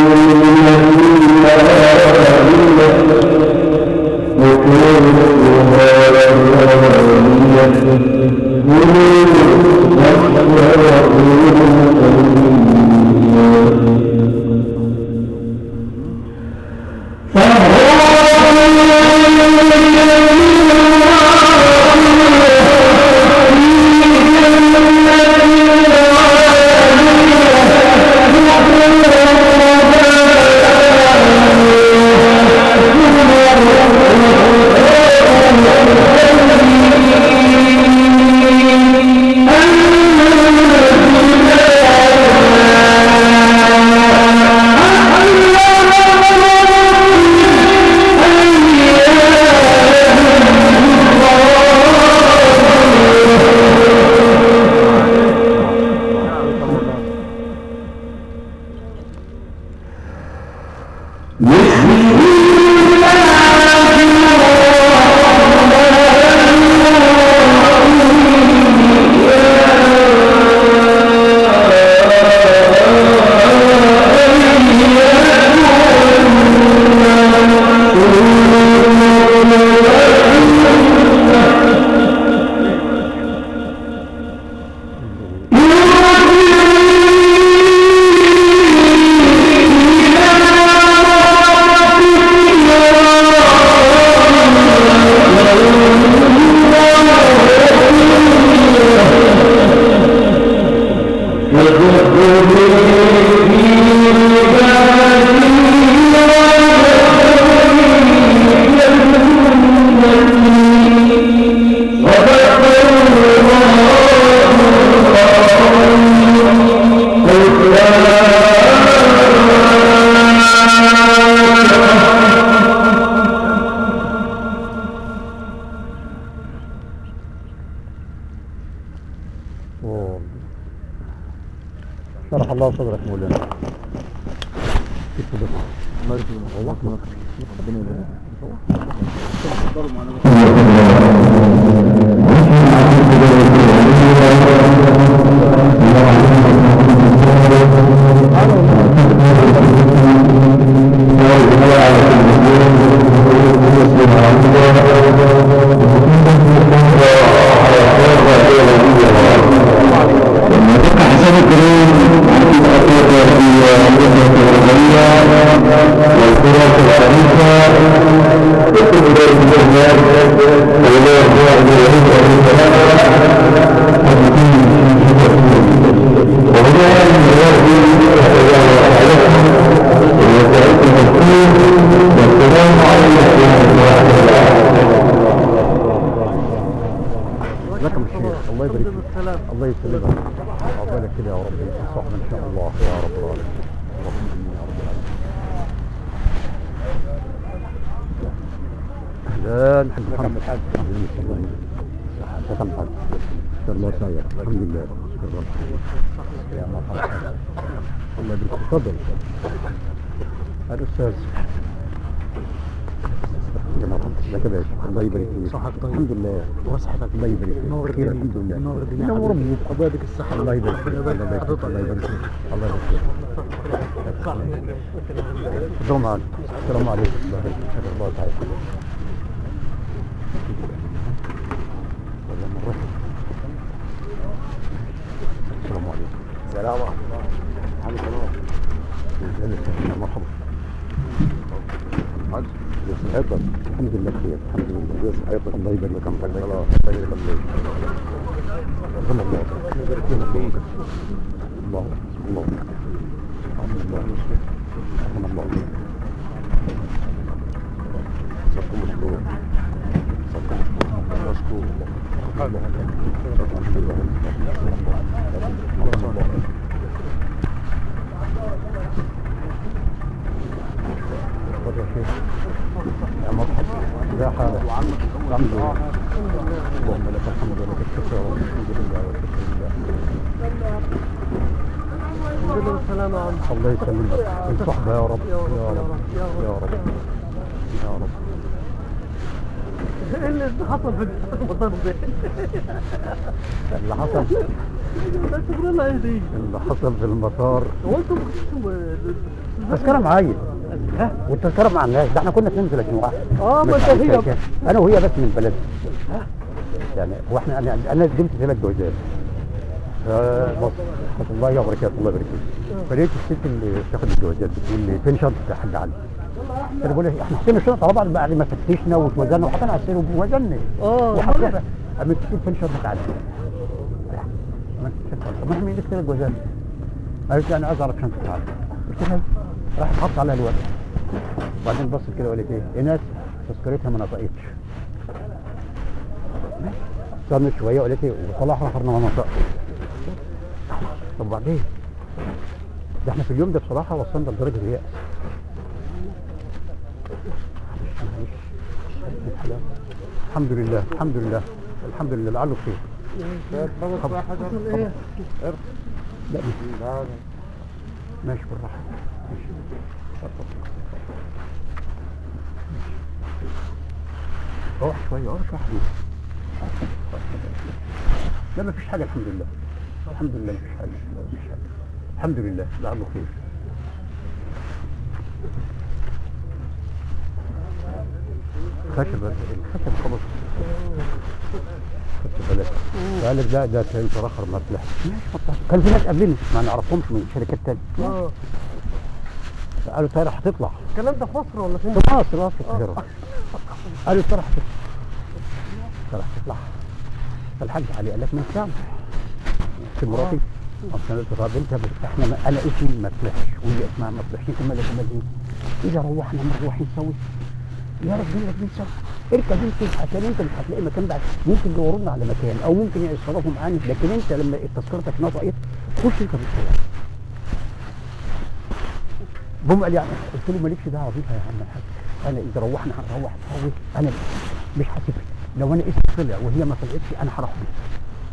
أوه. شرح الله صدرك مولانا كيف صدرك الله يسلمك والله ربنا يبارك لك من الشيخ الله يبارك فيك الله يسلمك عقبالك كده يا رب صحبه ان شاء الله يا رب العالمين اللهم امين يا رب العالمين اهلا حاج محمد حاج شكرا حاج شكرا الله ساير الحمد لله شكرا يا مرحبا الله يبارك فيك تفضل الاستاذ يا مرحبا لك يا باشا الله يبارك فيك صحتك طيب. الحمد لله وصحتك الله يبارك فيك نور بخير الدنيا. الحمد لله نور الدنيا نور حبيبي. ربك الله يديك الصحة الله يبارك فيك الله الله يبارك فيك الله يبارك فيك الله يبارك فيك السلام عليكم السلام عليكم الله يبارك فيك الله تعالى السلام عليكم سلام عليكم مرحبا يا صحتك الحمد لله بخير الحمد لله يا صحتك الله يبارك لك الله الله يبارك لك رحم الله الله الله رحم الله رحم الله صدق مشكور صدق مشكور مشكور رحم الله الحمد لله رحم الله تفضل يا شيخ يا مرحبا ازي حالك الحمد لله اللهم لك الحمد ولك الشكر والحمد لله والشكر لله الحمد لله والسلامة يا عم الله يسلمك الصحبة يا رب يا رب يا رب يا رب ايه اللي حصل في المطار ده؟ اللي حصل ده شغلانه ايه دي؟ اللي حصل في المطار هو انتوا ما كنتوا التذكرة معايا ها والتذكرة مع الناس ده احنا كنا 32 واحد اه ما مش انت عارف هي كام. انا وهي بس من البلد يعني هو احنا انا انا قدمت ثلاث جوازات فمصر رحمة الله وبركاته الله يبارك فيك فلقيت الست اللي بتاخد الجوازات بتقول لي فين شنطة حد علي انا بقول لها احنا حطينا الشنطه على بعض بعد ما فتشنا واتوزنا وحطينا على السير ووزنا اه وحطينا قامت تقول فين شنطة علي ما انت شنطة. طب ما احنا مين ثلاث جوازات قالت لي انا عايز اعرف شنطة علي قلت لها راح حط عليها الورق وبعدين بصت كده وقالت ايه ايناس تذكرتها ما نطقتش استنت شويه وقالت ايه وصلاح رفرنا ما نطقش طب وبعدين ده احنا في اليوم ده بصراحه وصلنا لدرجه اليأس الحمد لله الحمد لله الحمد لله لعله خير حصل ايه؟ لا مش ماشي بالراحه ماشي روح شويه روح شويه حبيبي لا ما فيش حاجه الحمد لله الحمد لله ما فيش حاجه ما فيش حاجه الحمد لله لعله خير خشب الخشب خلص خدت بالك قال لك ده ده كان تراخر ما طلعش ماشي ما طلعش. كان في ناس قبلني ما نعرفهمش من شركات تانية اه قالوا الطياره هتطلع الكلام ده في مصر ولا فين؟ في مصر اه في القاهره قالوا الطياره هتطلع الطياره هتطلع فالحاج علي قال لك ما ينفعش في مراتي اصل انا قلت طب انت بس احنا ما انا اسمي ما طلعش وهي اسمها ما طلعش انت مالك ومال ايه؟ اذا روحنا نروح نسوي يا رب لك نسوي اركب انت عشان انت مش هتلاقي مكان بعد ممكن يدوروا لنا على مكان او ممكن يتصرفوا معانا لكن انت لما تذكرتك نطقت خش انت بالسلام بوم قال يعني قلت له مالكش دعوه بيها يا عم الحاج انا اذا روحنا هنروح نسوي انا مش هسيبك لو انا اسمي طلع وهي ما طلعتش انا هروح بيها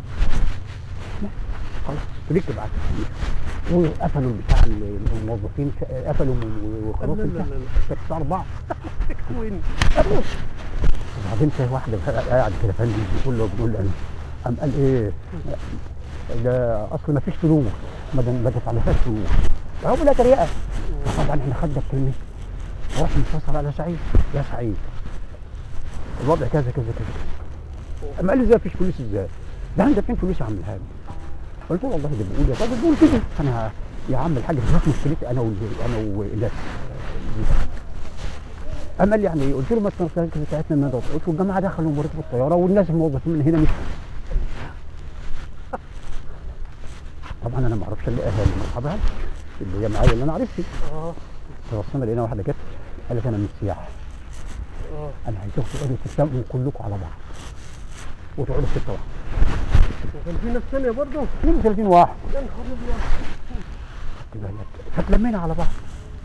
خلاص ركب على التسجيل وقفلوا بتاع الموظفين قفلوا وخلاص لا لا لا لا. كانت الساعه 4 وين؟ وبعدين في واحده قاعد كده فندم بيقول له بيقول له قام قال ايه ده اصل ما فيش فلوس ما دام ما دفعناش فلوس فهو لا تريقه طبعا احنا خدنا الكلمه رحنا نتصل على سعيد يا سعيد الوضع كذا كذا كذا قام قال لي ازاي ما فيش فلوس ازاي؟ ده عندك فين فلوس يا عم الهادي؟ قلت له والله ده بيقول يا راجل بيقول كده انا يا عم الحاج دي مشكلتي انا وال- انا والناس قام قال لي يعني ايه؟ قلت له ما التنسيق بتاعتنا من قلت له الجماعه دخلوا وركبوا الطياره والناس الموظفين من هنا مش طبعا انا ما اعرفش الا اهالي مرحبا اللي هي معايا اللي انا عرفتي اه توصلنا لقينا واحده جت قالت انا من السياحه اه انا عايزكم تقعدوا تتسابقوا كلكم على بعض وتقعدوا ستة واحد وكان في ناس ثانيه برضه 32 واحد يا نهار ابيض خدت بالك؟ فتلمينا على بعض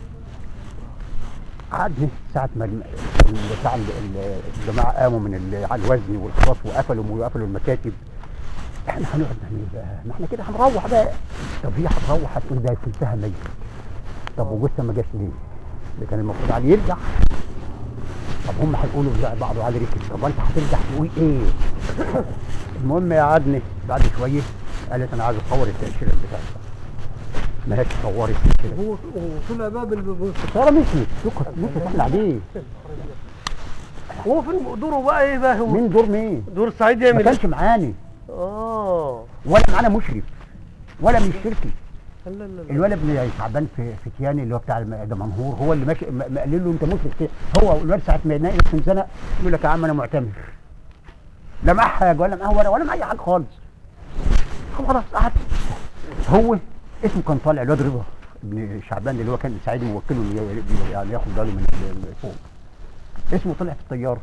قعدنا ساعة ما الم- ال- بتاع ال- ال- الجماعة قاموا من ال- على الوزن والخلاص وقفلوا وقفلوا المكاتب احنا هنقعد نعمل ايه بقى؟ ما احنا كده هنروح بقى طب هي هتروح هتقول ده كنتها ميت طب وجثة ما جاش ليه؟ ده كان المفروض علي يرجع طب هم هيقولوا لا بعض علي ركب طب وانت هترجع تقول ايه؟ المهم يا عدني بعد شوية قالت انا عايز اصور التأشيرة بتاعتي ما هيش صورت كده هو وطلع بقى بال الطيارة مشيت سكر مشيت احنا عليه هو فين دوره بقى ايه بقى هو مين دور مين؟ دور السعيد ما يعمل ايه؟ كانش معاني اه ولا معانا مشرف ولا من الشركة لا لا لا الولد ابن شعبان في في تياني اللي هو بتاع الم- ده منهور هو اللي ماشي م- مقلل له انت مشرف كده هو الولد ساعة ما ينقل من زنق يقول لك يا عم انا معتمر لا معاه حاجة ولا معاه ورق ولا معاه اي حاجة خالص خلاص قعد هو اسمه كان طالع الواد رضا ابن شعبان اللي هو كان سعيد موكله إنه ي- يعني ياخد باله من ال- ال- فوق اسمه طلع في الطياره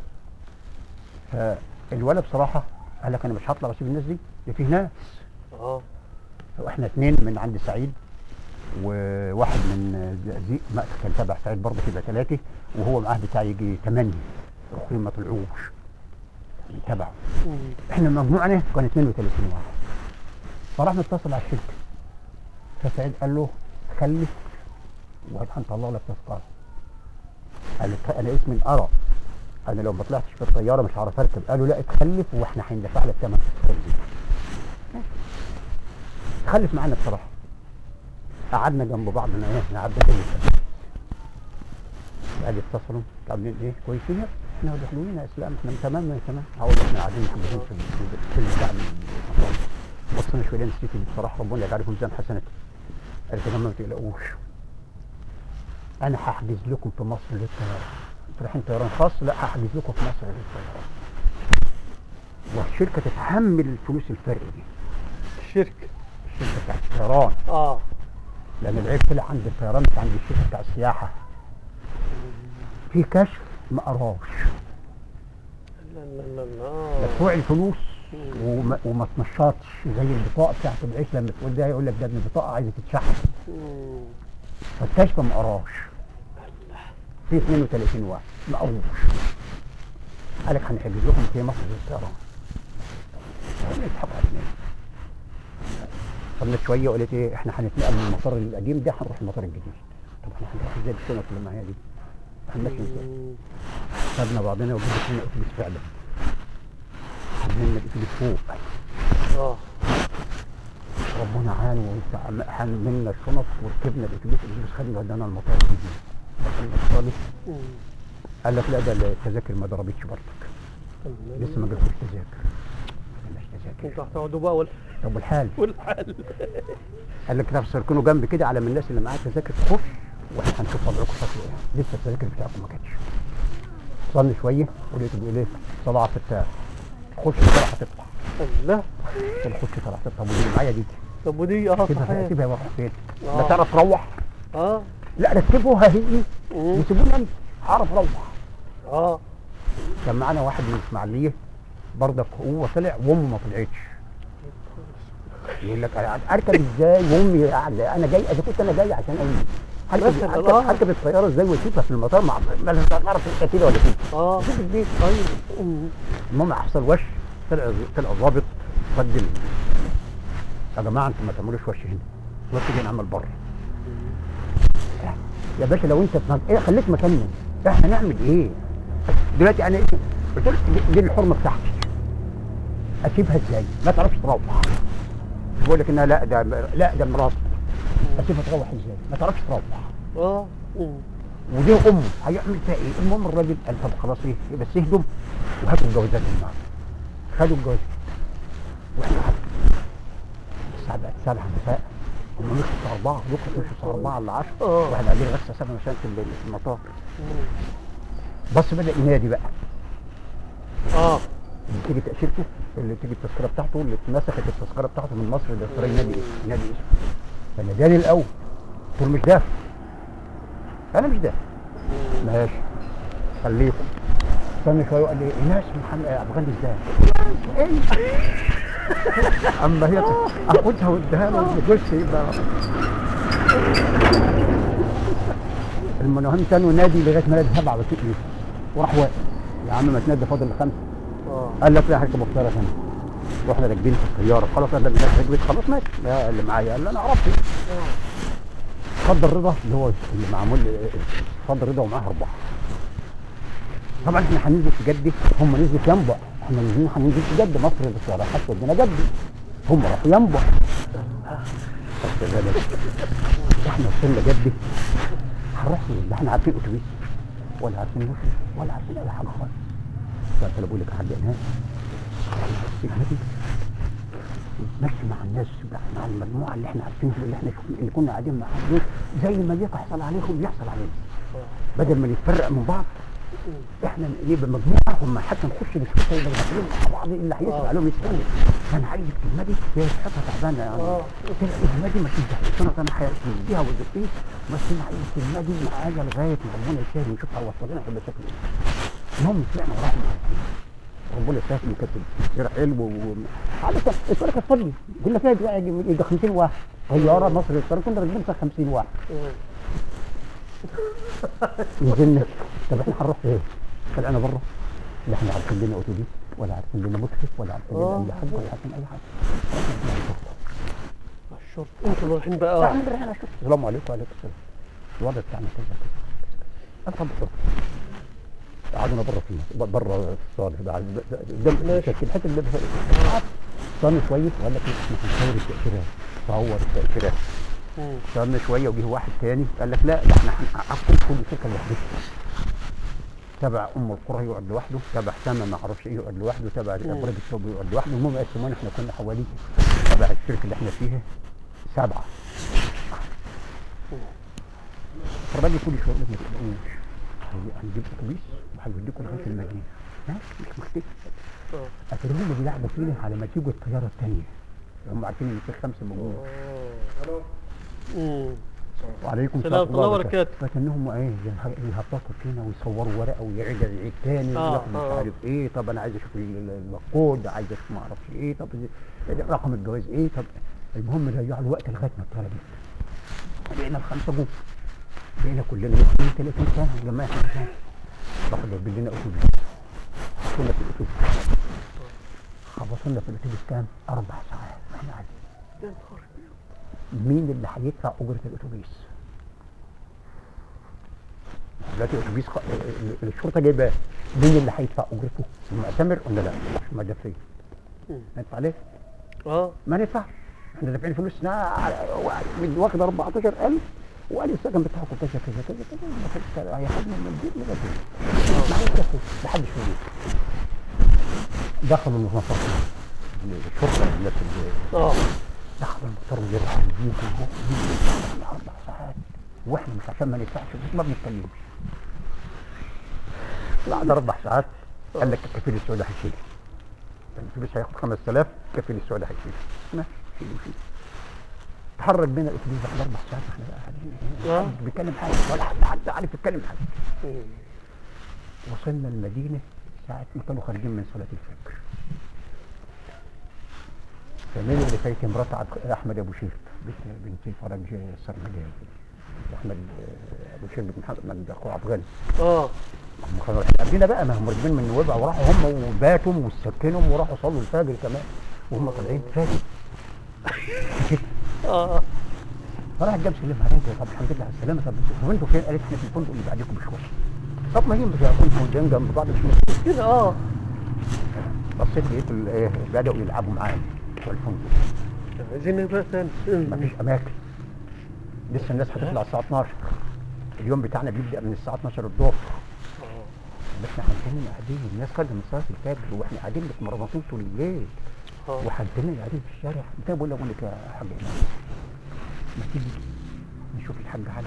فالولد بصراحه قال لك انا مش هطلع واسيب الناس دي ده فيه ناس اه واحنا اثنين من عند سعيد وواحد من زي ما كان تبع سعيد برضه يبقى ثلاثه وهو معاه بتاع يجي ثمانيه الاخرين ما طلعوش من تبعه احنا مجموعنا كان 32 واحد فرحنا نتصل على الشركه فسعيد قال له خلي وهنطلع لك تذكره قال له انا اسمي ارى انا لو ما طلعتش في الطياره مش هعرف اركب قالوا لا اتخلف واحنا هندفع لك ثمن التخليف خلف معانا بصراحه قعدنا جنب بعض انا ايه احنا قعدنا كل سنه قال اتصلوا طب عاملين ايه كويسين احنا حلوين يا اسلام احنا تمام يا تمام هقول احنا قاعدين كلهم في في- في بتاع المطار بصينا شويه نسيت بصراحه ربنا يجعله في ميزان حسناتي قالت لهم ما تقلقوش انا هحجز لكم في مصر للطيران انتوا رايحين طيران خاص لا هحجز لكم في مصر للطيران والشركه تتحمل الفلوس الفرق دي الشركة الشركه بتاعت الطيران اه لان العيب طلع عند الطيران مش عند الشركه بتاع السياحه في كشف ما قراش لا لا لا لا مدفوع الفلوس وما, وما تنشطش زي البطاقه بتاعت العيش لما تقول ده يقول لك ده ابن البطاقه عايزه تتشحن مم. فالكشف ما قراش في 32 واحد ما قروش قال لك هنحجز لكم في مصر للطيران يضحكوا علينا صرنا شويه وقالت ايه احنا هنتنقل من المطار القديم ده هنروح المطار الجديد طب احنا هنروح ازاي بالشنط اللي معايا دي؟ هنمشي ازاي؟ مم. خدنا بعضنا وجبنا لنا اتوبيس فعلا عملنا الاتوبيس فوق اه ربنا عان وحملنا الشنط وركبنا الاتوبيس الاتوبيس خدنا ودانا المطار الجديد دخلنا الصالة مم. قال لك لا ده التذاكر ما ضربتش برضك لسه ما جبتش تذاكر ما جبناش تذاكر انتوا هتقعدوا بقى ولا طب والحال والحل قال لك طب سركنوا جنب كده على من الناس اللي معاها تذاكر تخش واحنا هنشوف وضعكم شكله ايه لسه التذاكر بتاعكم ما جاتش صلي شويه ولقيته بيقول ايه صلاه على الفتاح خش بسرعه هتطلع الله قلت له خش بسرعه هتطلع ودي اللي معايا دي طب ودي اه سيبها صحيح سيبها واروح فين آه. لا تعرف تروح اه لا ركبوها هي مم. وسيبوني انا هعرف اروح اه كان معانا واحد من الاسماعيليه برضك هو طلع وامه ما طلعتش يقول لك أنا اركب ازاي وامي قاعده انا جاي اذا كنت انا جاي عشان اجي هركب مثلاً، هركب, آه. هركب الطياره ازاي واسيبها في المطار مع ما أنا مش هعرف كده ولا كده اه شوف البيت طيب مم. المهم حصل وش طلع طلع ظابط قدم يا جماعه انتوا ما تعملوش وش هنا وش جاي نعمل بره يا باشا لو انت في مك- ايه خليك مكاننا احنا نعمل ايه دلوقتي انا ايه قلت لك دي- دي الحرمه بتاعتي اسيبها ازاي ما تعرفش تروح بقول لك انها لا ده لا ده مراتي اسيبها تروح ازاي ما تعرفش تروح اه مم. ودي امه هيعمل فيها ايه المهم الراجل قال طب خلاص ايه بس اهدوا وهاتوا الجوازات النهارده خدوا الجوازات واحنا حتى الساعه بقت 7 مساء هم مشوا الساعه 4 بكره مشوا الساعه 4 ل 10 آه. واحنا قاعدين لغايه الساعه 7 عشان في ال- في المطار مم. بس بدا ينادي بقى اه اللي تيجي تاشيرته اللي تيجي التذكره بتاعته اللي اتنسخت التذكره بتاعته من مصر للطريق ينادي اسمه ينادي اسمه فناداني الاول قلت له مش دافع انا مش دافع ماشي خليكم استنى شويه وقال لي ايناس محمد افغاني ازاي؟ ايه اما هي اخدها واديها له بص يبقى المهم كانوا نادي لغايه ما نادي سبعه بس وراح واقف يا عم ما تنادي فاضل خمسه اه قال لك لا هركب الطياره ثانيه رحنا راكبين في الطياره خلاص انا الناس ركبت خلاص ماشي لا اللي معايا قال لي انا عرفت فضل رضا اللي هو اللي معمول فضل رضا ومعاه اربعه طبعا احنا هننزل في جده هم نزلوا في ينبع احنا نازلين هننزل في جده مصر بالطياره حتى ودينا جده هم راحوا ينبع خدت بالك؟ احنا وصلنا جده هنروح فين؟ لا احنا عارفين اتوبيس ولا عارفين نص ولا عارفين اي حاجه خالص فانت لو بقول لك يا حاج ايناس النبي ماشي مع الناس مع المجموعه اللي احنا عارفين اللي احنا شفنا اللي كنا قاعدين معاهم دول زي ما يحصل عليهم يحصل علينا بدل ما نتفرق من بعض احنا نبقى مجموعه هم حتى نخش نشوف يبقى داخلين مع بعض اللي هيسال عليهم يسالوا انا عايز الكلمه دي هي صحتها تعبانه يعني آه. قلت لها الكلمه دي ما تنتهيش انا انا هديها وزقيه بس انا عايز الكلمه دي معايا لغايه ما ربنا يسهل ونشوف هيوصل لنا هيبقى شكله ايه المهم طلعنا وراهم ربنا يسهل وكاتب سير حلو و عادة الطريق الفضي قلنا فيها يجي 50 واحد طياره مصر الطريق كنا راكبين فيها 50 واحد مم. نزلنا طب احنا هنروح فين؟ طلعنا بره لا احنا عارفين لنا اتوبيس ولا عارفين لنا متحف ولا عارفين لنا آه. اي حاجه ولا عارفين اي حاجه رحنا الشرطة. الشرطة انتوا رايحين لا، بقى احنا رايحين على الشرطة. السلام عليكم وعليكم السلام الوضع بتاعنا كذا كذا قال طب الشرطة قعدنا بره فيها بره الصاله بعد قدام ماشي. الحته اللي صلي كويس وقال لك احنا هنصور التاشيرات صور التاشيرات مم. صلي شويه وجه واحد تاني قال لك لا ده احنا هنعقب كل شركه لوحدها تبع ام القرى يقعد لوحده تبع سما ما اعرفش ايه يقعد لوحده تبع ابراج الثوب يقعد لوحده المهم قسمونا احنا كنا حوالي تبع الشركه اللي احنا فيها سبعه فالراجل كل شويه يقول لك ما تقلقوش هنجيب اتوبيس وهيوديكم لغايه المدينه ماشي مش مشكله آه. لكن هم بيلعبوا فينا على ما تيجوا الطياره الثانيه هم عارفين ان في خمسه موجوده مم. وعليكم السلام ورحمة الله وبركاته. فكانهم ايه ينه- يهبطوا فينا ويصوروا ورقه ويعيد العيد تاني آه، وياخد مش آه. عارف ايه طب انا عايز اشوف ال- الكود عايز اشوف ما اعرفش ايه طب رقم الجواز ايه طب المهم ضيعوا الوقت لغايه ما الطلبه جت بقينا الخمسه جم بقينا كلنا 30 سنه يا جماعه احنا كام؟ راحوا جايبين لنا اتوبيس حطونا في الاتوبيس خبطونا في الاتوبيس كام؟ اربع ساعات احنا قاعدين يا نهار مين اللي هيدفع اجره الاتوبيس؟ دلوقتي الاتوبيس خ... ال- الشرطه جايباه مين اللي هيدفع اجرته؟ المعتمر ولا لا؟ مش مدفعين مم. ندفع عليه؟ اه ما ندفعش احنا دافعين فلوس من واخد 14000 وقال السكن بتاعكم كذا كذا كذا كذا ما فيش هياخدنا من البيت من البيت ما هيكفي محدش موجود دخلوا المنصه الشرطه الناس اللي اه دخل المطار ويرجع البيوت ويروح اربع ساعات واحنا مش عشان ما ندفعش بس ما بنتكلمش بعد اربع ساعات قال لك الكفيل السعودي هيشيل الاتوبيس هياخد 5000 الكفيل السعودي هيشيل ماشي شيل وشيل تحرك بينا الاتوبيس بعد اربع ساعات واحنا بقى قاعدين آه. محدش بيتكلم حاجه ولا حد حد عارف يتكلم حاجه مم. وصلنا المدينة ساعة ما كانوا خارجين من صلاة الفجر فمين اللي فايت مرات عبد- أحمد أبو شيخ بنت بنت الفرج السرمجاني أحمد آه، أبو شيخ بن محمد أخو عبد الغني اه هم كانوا رايحين قبلنا بقى ما هم راكبين من نويبع وراحوا هم وباتوا وسكنهم وراحوا صلوا الفجر كمان وهم طالعين فاتوا اه فراح جاب سلم عليهم طب الحمد لله على السلامة طب هو انتوا فين؟ قالت احنا في الفندق اللي بعدكم بشوية طب ما هي مش هيكونوا قدام جنب بعض مش مشكلة كده اه بصيت لقيت ال- إيه، بدأوا يلعبوا معايا في الفندق عايزين ايه بقى تاني مفيش اماكن لسه الناس هتطلع الساعه 12 اليوم بتاعنا بيبدا من الساعه 12 الظهر بس احنا حاطين قاعدين الناس خارجه من صلاه الفجر واحنا قاعدين متمرمطين طول الليل اه وحاطين قاعدين في الشارع انت بقول لك بقول لك يا حاج إمام، ما تيجي نشوف الحاج علي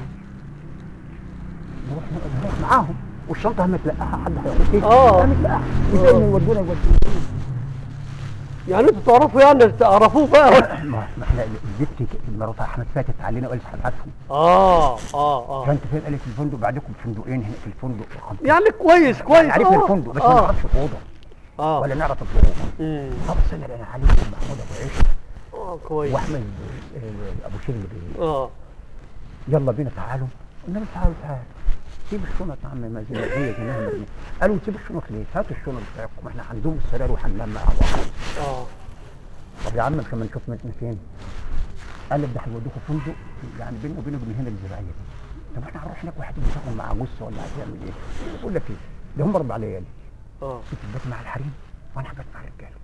نروح نقعد هناك معاهم والشنطه متلقاها حد هياخد ايه؟ آه. متلقاها ازاي آه. يودونا يودونا يعني انتوا تعرفوا يعني تعرفوه بقى ما ما احنا البت مرات احمد فاتت علينا وقالت هبعتهم اه اه اه فانت فين قالت في الفندق بعدكم فندقين هنا في الفندق رقم يعني كويس كويس عرفنا آه. الفندق بس ما اه نعرفش الاوضه اه ولا نعرف الظروف مم. طب استنى انا عليكم محمود ابو عيش اه كويس واحمد آه، ابو شيل اه يلا بينا تعالوا قلنا لهم تعالوا تعالوا سيب الشنط يا عم ما زي ما هي زي ما هي مرمية. قالوا سيب الشنط ليه؟ هاتوا الشنط بتاعكم احنا هندوم السرير وهننام مع بعض اه طب يا عم مش لما نشوف متنا فين؟ قال لك ده هيودوكوا فندق يعني بينه وبينه وبين هنا الزراعيه دي طب احنا هنروح هناك واحد يتاخد مع جثه ولا عايز يعمل ايه؟ بقول لك ايه؟ ده هم اربع ليالي اه انت تبات مع الحريم وانا هبات مع الرجاله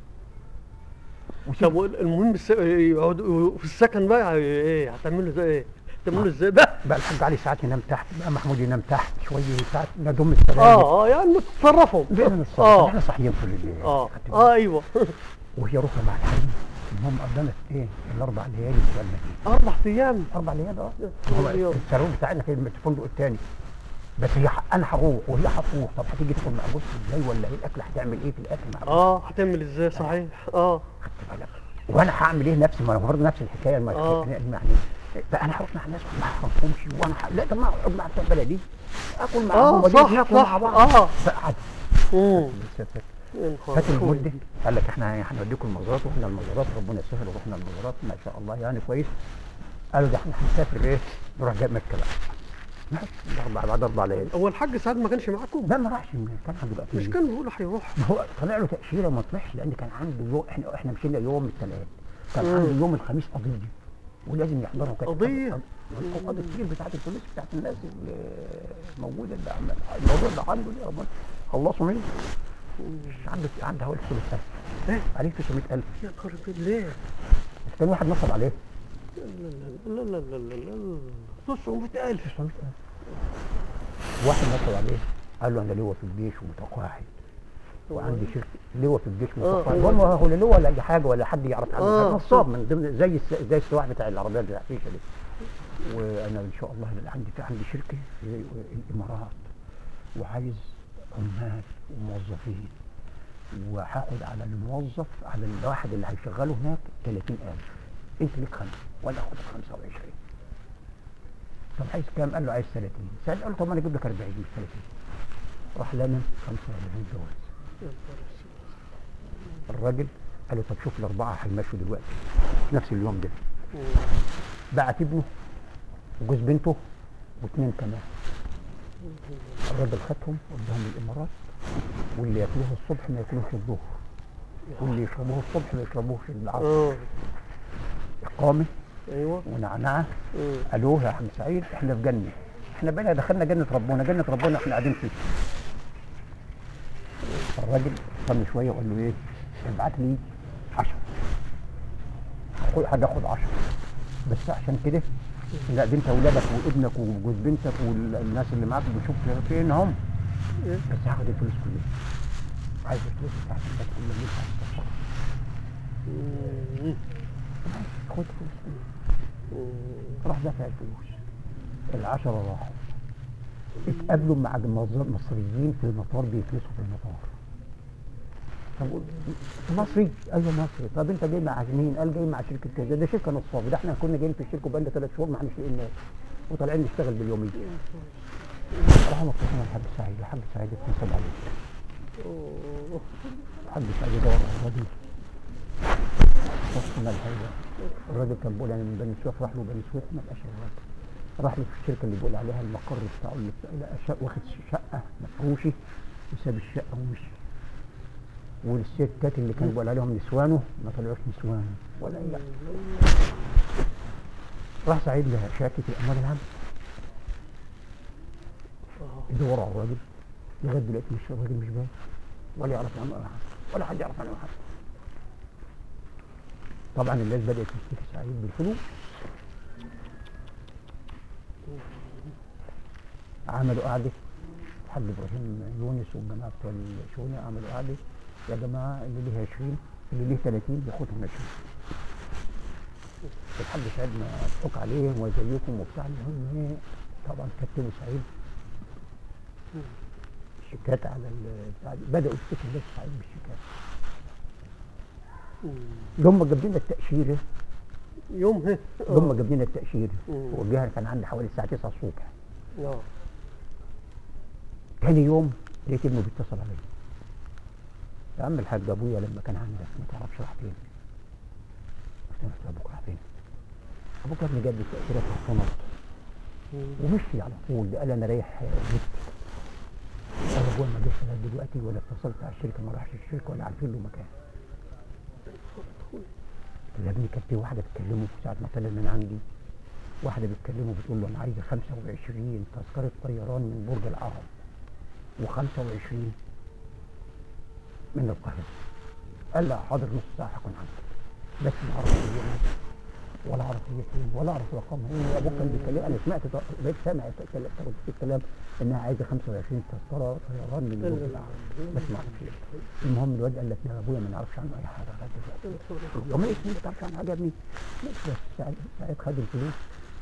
طب المهم الس- يقعدوا في السكن بقى ايه هتعملوا زي ايه؟ هتعملوا ازاي بقى؟ بقى الحاج علي ساعات ينام تحت بقى محمود ينام تحت شويه ساعات ندم السراير اه اه يعني تتصرفوا بقينا نتصرف اه احنا صاحيين طول الليل اه خدت بالك؟ اه ايوه وهي رحنا مع الحريم المهم قدامك ايه الاربع ليالي بتوع المدينه اربع ايام اربع ليالي اه أيوه. هو السالون بتاعنا في الفندق الثاني بس هي ح- انا هروح وهي هتروح طب هتيجي تاكل مع جوزها ازاي ولا ايه الاكل هتعمل ايه في الاكل مع جوزها اه هتعمل ازاي صحيح اه خدت بالك وانا هعمل ايه نفسي ما انا برضه نفس الحكايه ما آه. يعني بقى انا هروح مع الناس ما اعرفهمش وانا ح... لا طب ما اقعد مع بتوع بلدي اكل معاهم اه وأجيب صح ناكل صح مع بعض اه فقعد امم لسه فاكر. يا نهار فات أسود. المده قال لك احنا هنوديكم المزارات واحنا المزارات ربنا يسهل ورحنا المزارات ما شاء الله يعني كويس قالوا ده احنا هنسافر ايه نروح جاي مكه بقى ماشي اربع بعد اربع ليالي هو الحاج سعد ما كانش معاكم؟ لا ما راحش كان عنده بقى مش كان بيقول هيروح ما هو طلع له تاشيره وما طلعش لان كان عنده يوم احنا احنا مشينا يوم الثلاث كان مم. عنده يوم الخميس قضيه ولازم يحضرها كانت قضية؟ القضيه كتير بتاعت الفلوس بتاعت الناس اللي موجوده اللي عمل الموضوع اللي عنده دي ربنا خلصوا منه عنده عنده حوالي 300000 إيه؟ عليه 900000 يا نهار أبيض ليه؟ بس كان واحد نصب عليه لا لا لا لا لا لا لا 900000 900000 واحد نصب عليه قال له انا لواء في الجيش ومتقاعد وعندي شركه لواء في الجيش آه، متقاعد آه. هو هو لا لواء ولا اي حاجه ولا حد يعرف عنه آه. حاجة. نصاب من ضمن زي الس- زي السواح بتاع العربيات بتاع الحشيشه دي وانا ان شاء الله هيبقى عندي عندي شركه في الامارات وعايز عمال وموظفين وهاخد على الموظف على الواحد اللي هيشغله هناك 30000 انت ليك خمسه وانا اخد 25 طب عايز كام؟ قال له عايز 30 سأل قال له طب ما انا اجيب لك 40 مش 30 راح لنا 45 جواز يا نهار أسود. الراجل قال له طب شوف الاربعه هيمشوا دلوقتي في نفس اليوم ده مم. بعت ابنه وجوز بنته واثنين كمان الراجل خدهم وداهم الامارات واللي ياكلوه الصبح ما ياكلوش الظهر واللي يشربوه الصبح ما يشربوش العصر اه اقامه ايوه ونعنعه مم. الوه يا حاج سعيد احنا في جنه احنا بقينا دخلنا جنه ربنا جنه ربنا احنا قاعدين فيه الراجل صلي شويه وقال له ايه ابعت لي 10 هتاخد 10 بس عشان كده لا دي انت اولادك وابنك وجوز بنتك والناس اللي معاك بشوف فين هم إيه؟ بس هاخد الفلوس كلها عايز الفلوس بتاعت الناس كلها اللي انت عايز تدفعها. مم. خد فلوس كلها مم. راح دافع الفلوس العشرة راحوا اتقابلوا مع الموظف- المصريين في المطار بيفلسوا في المطار طب مصري ايوه مصري طب انت جاي مع مين؟ قال جاي مع شركه كذا ده شركه نصاب ده احنا كنا جايين في الشركه بقالنا ثلاث شهور ما احناش لاقيين ناس وطالعين نشتغل باليوميه راحوا متصلين الحاج سعيد الحاج سعيد اتصل عليه أوه. الحاج سعيد يدور على الراجل وصلنا الحقيقه الراجل كان بيقول انا من بني سويف راح له بني سويف ما لقاش الراجل راح له في الشركه اللي بيقول عليها المقر بتاعه اللي بتاع لقى شقة واخد شقه مفروشه وساب الشقه ومشي والستات اللي كان بيقول عليهم نسوانه ما طلعوش نسوانه ولا اي حاجة. راح سعيد لشركه الاموال العامه يدور على الراجل لغايه دلوقتي مش الراجل مش باين ولا يعرف عنه اي حاجه ولا حد يعرف عنه حاجه طبعا الناس بدات تشتكي سعيد بالفلوس عملوا قعده الحاج ابراهيم يونس والجماعه بتوع الشؤون عملوا قعده يا جماعه اللي ليه 20 اللي ليه 30 ياخدهم 20 الحاج سعيد مضحوك عليه وزيكم وبتاع المهم ايه طبعا كتبوا سعيد شيكات على ال- بتاع دي. بداوا يشتكوا الناس سعيد بالشيكات هم جاب لنا التاشيره يومها هم جاب لنا التاشيره مم. والجهه كان عندي حوالي الساعه 9 الصبح اه تاني يوم لقيت ابنه بيتصل عليا يا عم الحاج ابويا لما كان عندك ما تعرفش راح فين قلت له "أصل ابوك راح فين ابوك يا ابني جاب لي التاشيره في الشنط ومشي على طول قال انا رايح بيت قال ابويا ما جاش لغايه دلوقتي ولا اتصلت على الشركه ما راحش الشركه ولا عارفين له مكان يا ابني كانت في واحده بتكلمه ساعه ما طلع من عندي واحده بتكلمه بتقول له انا عايزه 25 تذكره طيران من برج العرب و25 من القاهره قال لا حاضر نص ساعه هكون عندك بس ما اعرفش هي مين ولا اعرف هي فين ولا اعرف رقمها ايه ابوك كان بيتكلم انا سمعت بقيت سامع الكلام في الكلام انها عايزه 25 تذكره طيران من برج العرب بس ما اعرفش ايه المهم الواد قال لك لا ابويا ما نعرفش عنه اي حاجه لغايه دلوقتي يوم ايه ما تعرفش عنه حاجه يا ابني بس ساعد ساعد خد الفلوس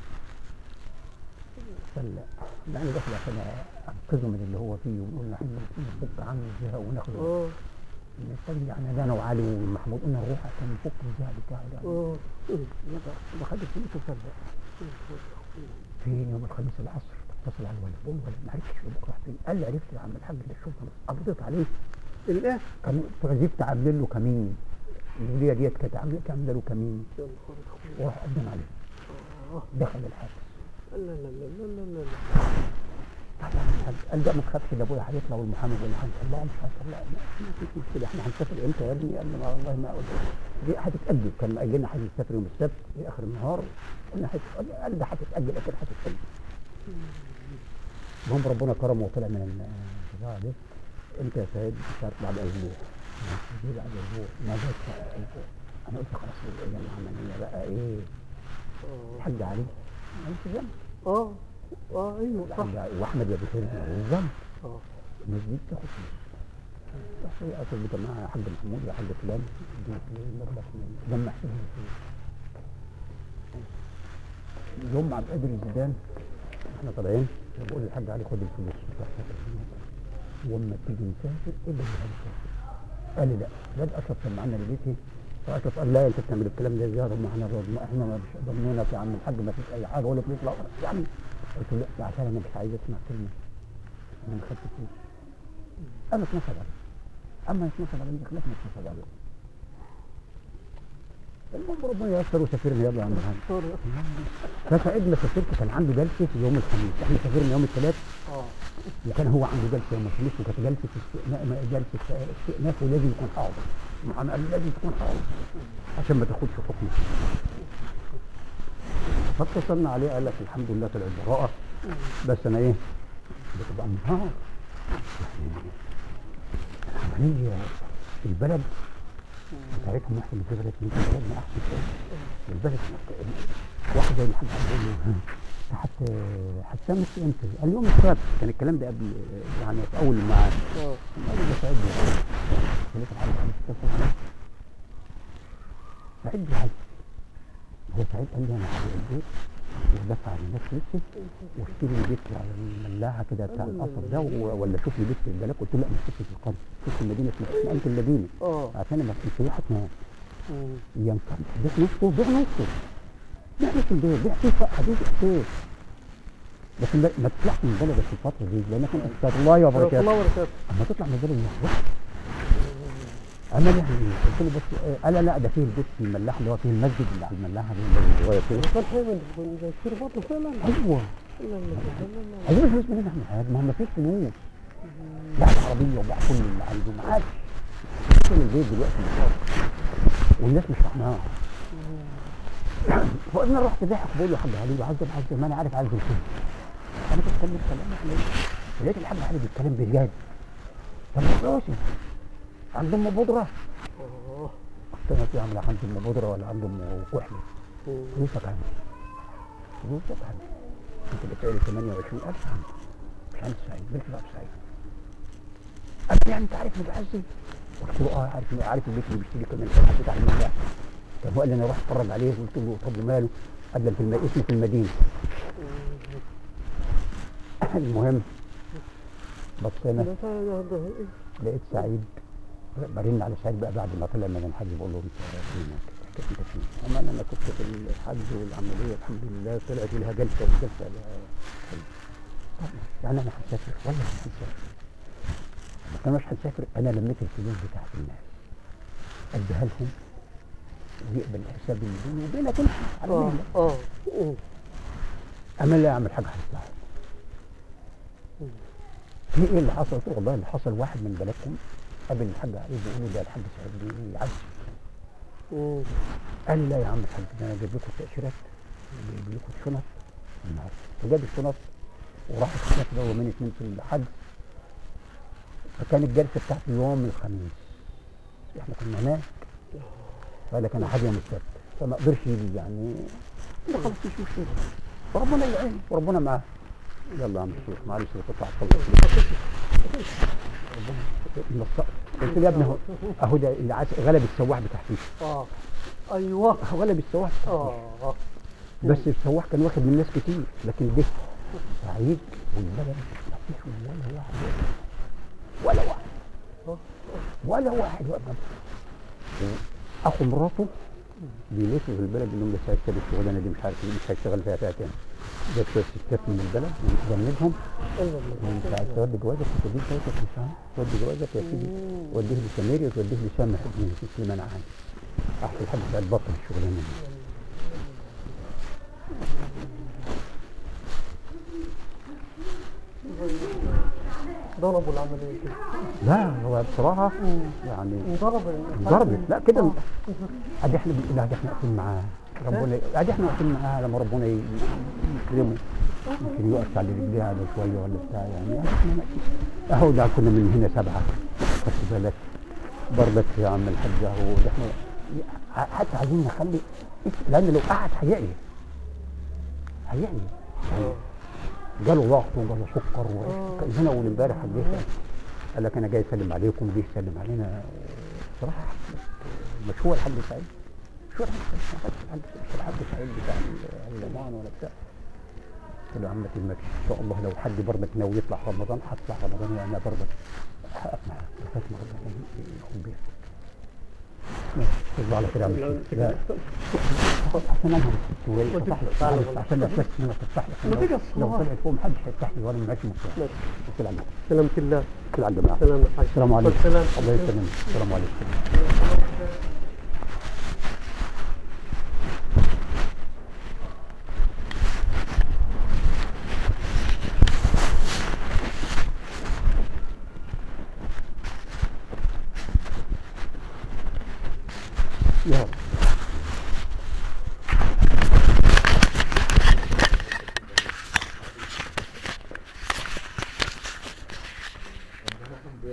فلا يعني داخل عشان انقذه من اللي هو فيه ونقول احنا نفك عنه الزهق وناخده اه نستنى يعني ده انا وعلي ومحمود قلنا نروح عشان نفك الزهق بتاعه ده اه ما خد الفلوس وصدق فين يوم الخميس العصر اتصل على الولد بقول له ولد ما عرفتش ابوك راح فين قال لي عرفت يا عم الحاج ده شوف انا قبضت عليه الايه كان بتوع زفت عاملين له كمين الوليه ديت كانت عامله عامله له كمين يا نهار أخوي. وراح قدم عليه دخل الحبس لا لا لا لا لا لا لا طبعا الحاج قال ده ما تخافش ده ابويا هيطلع والمحامي يقول له هنطلعه مش هنطلعه ما ما فيش مشكله احنا هنسافر امتى يا ابني؟ قال لي ما والله ما اقول دي هتتاجل كان قايل لنا هنسافر يوم السبت في اخر النهار قلنا هتتاجل قال ده هتتاجل اكيد هتتاجل المهم ربنا كرمه وطلع من البتاع دي انت يا سيد مش عارف بعد اسبوع ليه بعد اسبوع ما جاتش بعد اسبوع انا قلت خلاص هي العمليه بقى ايه الحاج علي ماليش ذنب اه اه ايوه صح الحاج علي واحمد يا بخير ماليش ذنب اه الناس دي بتاخد فلوس راح هي اصل بجماعه يا حاج محمود يا حاج فلان دي دي مبلغ من- جمع فيهم الفلوس يوم عبد القادر الزيدان احنا طالعين بقول للحاج علي خد الفلوس بتاعتك واما تيجي نسافر ايه اللي هنسافر قال لي لا الواد اشرف كان معانا لبيتي فاشرف قال لا انت بتعمل الكلام ده ازاي يا رب ما احنا ضمن- احنا مش ضامنينك يا عم الحاج ما فيش اي حاجه ولا فلوس لا يا عم قلت له لا عشان انا مش عايز اسمع كلمه انا ما خدت فلوس انا اتنصب عليه اما يتنصب على خلاف ما يتنصب عليه المهم ربنا ييسر وسافرنا يلا يا عم الحاج سوري فسعيد ما سافرت كان عنده جلسه يوم الخميس احنا سافرنا يوم الثلاث اه وكان هو عنده جلسه يوم الخميس وكانت جلسه استئناف جلسه استئناف ولازم يكون حاضر محمد قال لي لازم تكون حاضر عشان ما تاخدش حكم فاتصلنا عليه قال لك الحمد لله طلعت براءه بس انا ايه بتبقى منهار العمليه في البلد بتاعتهم محسن في بلد يمكن بلدنا احسن شويه البلد واحد زي الحاج عبد الله حتى هتسامح امتى؟ قال يوم السبت كان الكلام ده قبل يعني في اول ما اه قال لي سعيد قلت الحاج عبد اتصل عليه سعيد بالعكس هو سعيد قال لي انا هبيع البيت ودفع للناس فلوسي واشتري لي بيت على الملاحه كده بتاع القصر ده و- ولا شوف لي بيت في البلد قلت له لا مش بيت في القريه بيت في المدينه اسمها اسمها انت المدينه اه عشان انا في سياحه ناس مم. ينفع بيع نصه بيع نصه بيع نص البيت بيع فيه شقه بيع فيه لكن ما- ما تطلعش من بلدك في الفتره دي لانك انت استغفر الله الله وبركاته وبركاته اما تطلع من بلد لوحدك انا يعني قلت له بس آه، قال لا لا ده فيه البيت في الملاحه اللي هو فيه المسجد اللي على الملاحه دي اللي صغير كده كان حلو كان يشتري بطل فعلا ايوه لا لا لا لا لا عايزين فلوس منين احنا حاجه ما هو ما فيش فلوس باع العربيه وباع كل اللي عنده ما عادش كل البيت دلوقتي مصاب والناس مش فاهماها فقلنا رحت ضحك بقول له يا حاج علي عايز عايز ما انا عارف عايز الفلوس انا بتكلم كلام احنا لقيت الحاج علي بيتكلم بجد طب فلوسي عندهم بودره اه قلت له في عامله عندهم بودره ولا عندهم كحله مم. فلوسك عندي فلوسك عندي انت بتقولي 28000 عندي مش عندي سعيد بنت بقى سعيد قال لي يعني انت عارف متعزي قلت له اه عارف عارف البيت اللي بيشتري كمان الفتحه بتاع الملاح طب هو قال لي انا اروح اتفرج عليه قلت له طب وماله قال لي في الم... اسمه في المدينه المهم بصينا ده ده ده ايه لقيت سعيد برن على سعيد بقى بعد ما طلع من الحج بقول له انت فينك حكيت انت فين؟ اما انا كنت في الحج والعمليه الحمد لله طلعت لها جلسه وجلسه لها حلو. طب يعني انا هسافر ولا مش هسافر؟ ما كناش هنسافر انا لميت الفلوس بتاعت الناس اديها لهم ويقبل الحساب اللي بيني وبينك انت على اه مهلك اه مم. اما لا اعمل حاجه هتطلع في ايه اللي حصل؟ قلت له والله اللي حصل واحد من بلدكم قابل الحاج علي بيقول له ده الحاج سعيد بيعز مم. قال لا يا عم الحاج ده انا جايب لكم التاشيرات جايب لكم الشنط النهارده وجاب الشنط وراح الشنط ده من اتنين في الحج فكان الجلسه بتاعته يوم الخميس احنا كنا هناك فقال لك انا حاجه يوم السبت فما قدرش يجي يعني لا خلاص مش مشكله وربنا يعين وربنا معاه يلا يا عم الشيخ معلش انا كنت هتخلص ربنا قلت له يا ابني اهو اهو ده اللي عايز غلب السواح بتاع فيه اه ايوه غلب السواح بتاع فيه. اه بس السواح كان واخد من ناس كتير لكن ده سعيد والبلد ما فيش ولا واحد ولا واحد ولا واحد واقف جنبه. اخو مراته بيلف في البلد اللي هم لسه هيكتب الشغلانه دي مش عارف ايه مش هيشتغل فيها فيها تاني جاب شويه ستات من البلد ويجندهم وانت عايز تودي جوازك وتوديه جوازك مش عارف تودي جوازك يا سيدي وديه لسميري وتوديه لسامح ابن سليمان عادي احسن حد بتاع البطل الشغلانه دي ضربوا العمليه كده لا هو بصراحه يعني انضرب ضربت لا كده ادي احنا بنقول ادي احنا واقفين معاه ربنا ادي احنا واقفين معاه لما ربنا ي- يكرمه يمكن يقف على رجليه على شويه ولا بتاع يعني احنا ماشي. اهو ده كنا من هنا سبعه خدت بالك برضك يا عم الحاج اهو ده احنا حتى عايزين نخلي لان لو قعد هيعيا هيعيا يعني جاله ضغط وجاله سكر وكان هنا اول امبارح جه قال لك انا جاي اسلم عليكم جه يسلم علينا بصراحه مش هو الحاج سعيد مش هو الحاج سعيد الحاج مش الحاج سعيد بتاع الجماعه ولا بتاع قلت له يا عم ما تهمكش ان شاء الله لو حد برضك ناوي يطلع رمضان هطلع رمضان وانا برضك هقف معاه لغايه ما ربنا يكون بيها تصبح على كده يا عم لا عشان انا فتح لك معلش، عشان لا بس انا تفتح لك ما تيجي لو- لو الصلاة. طلعت فوق محدش هيفتح لي وانا ماشي مفتوح ماشي. السلام عليكم سلامة الله السلام عليكم سلام عليكم السلام عليكم السلام الله يسلمك السلام عليكم يا رب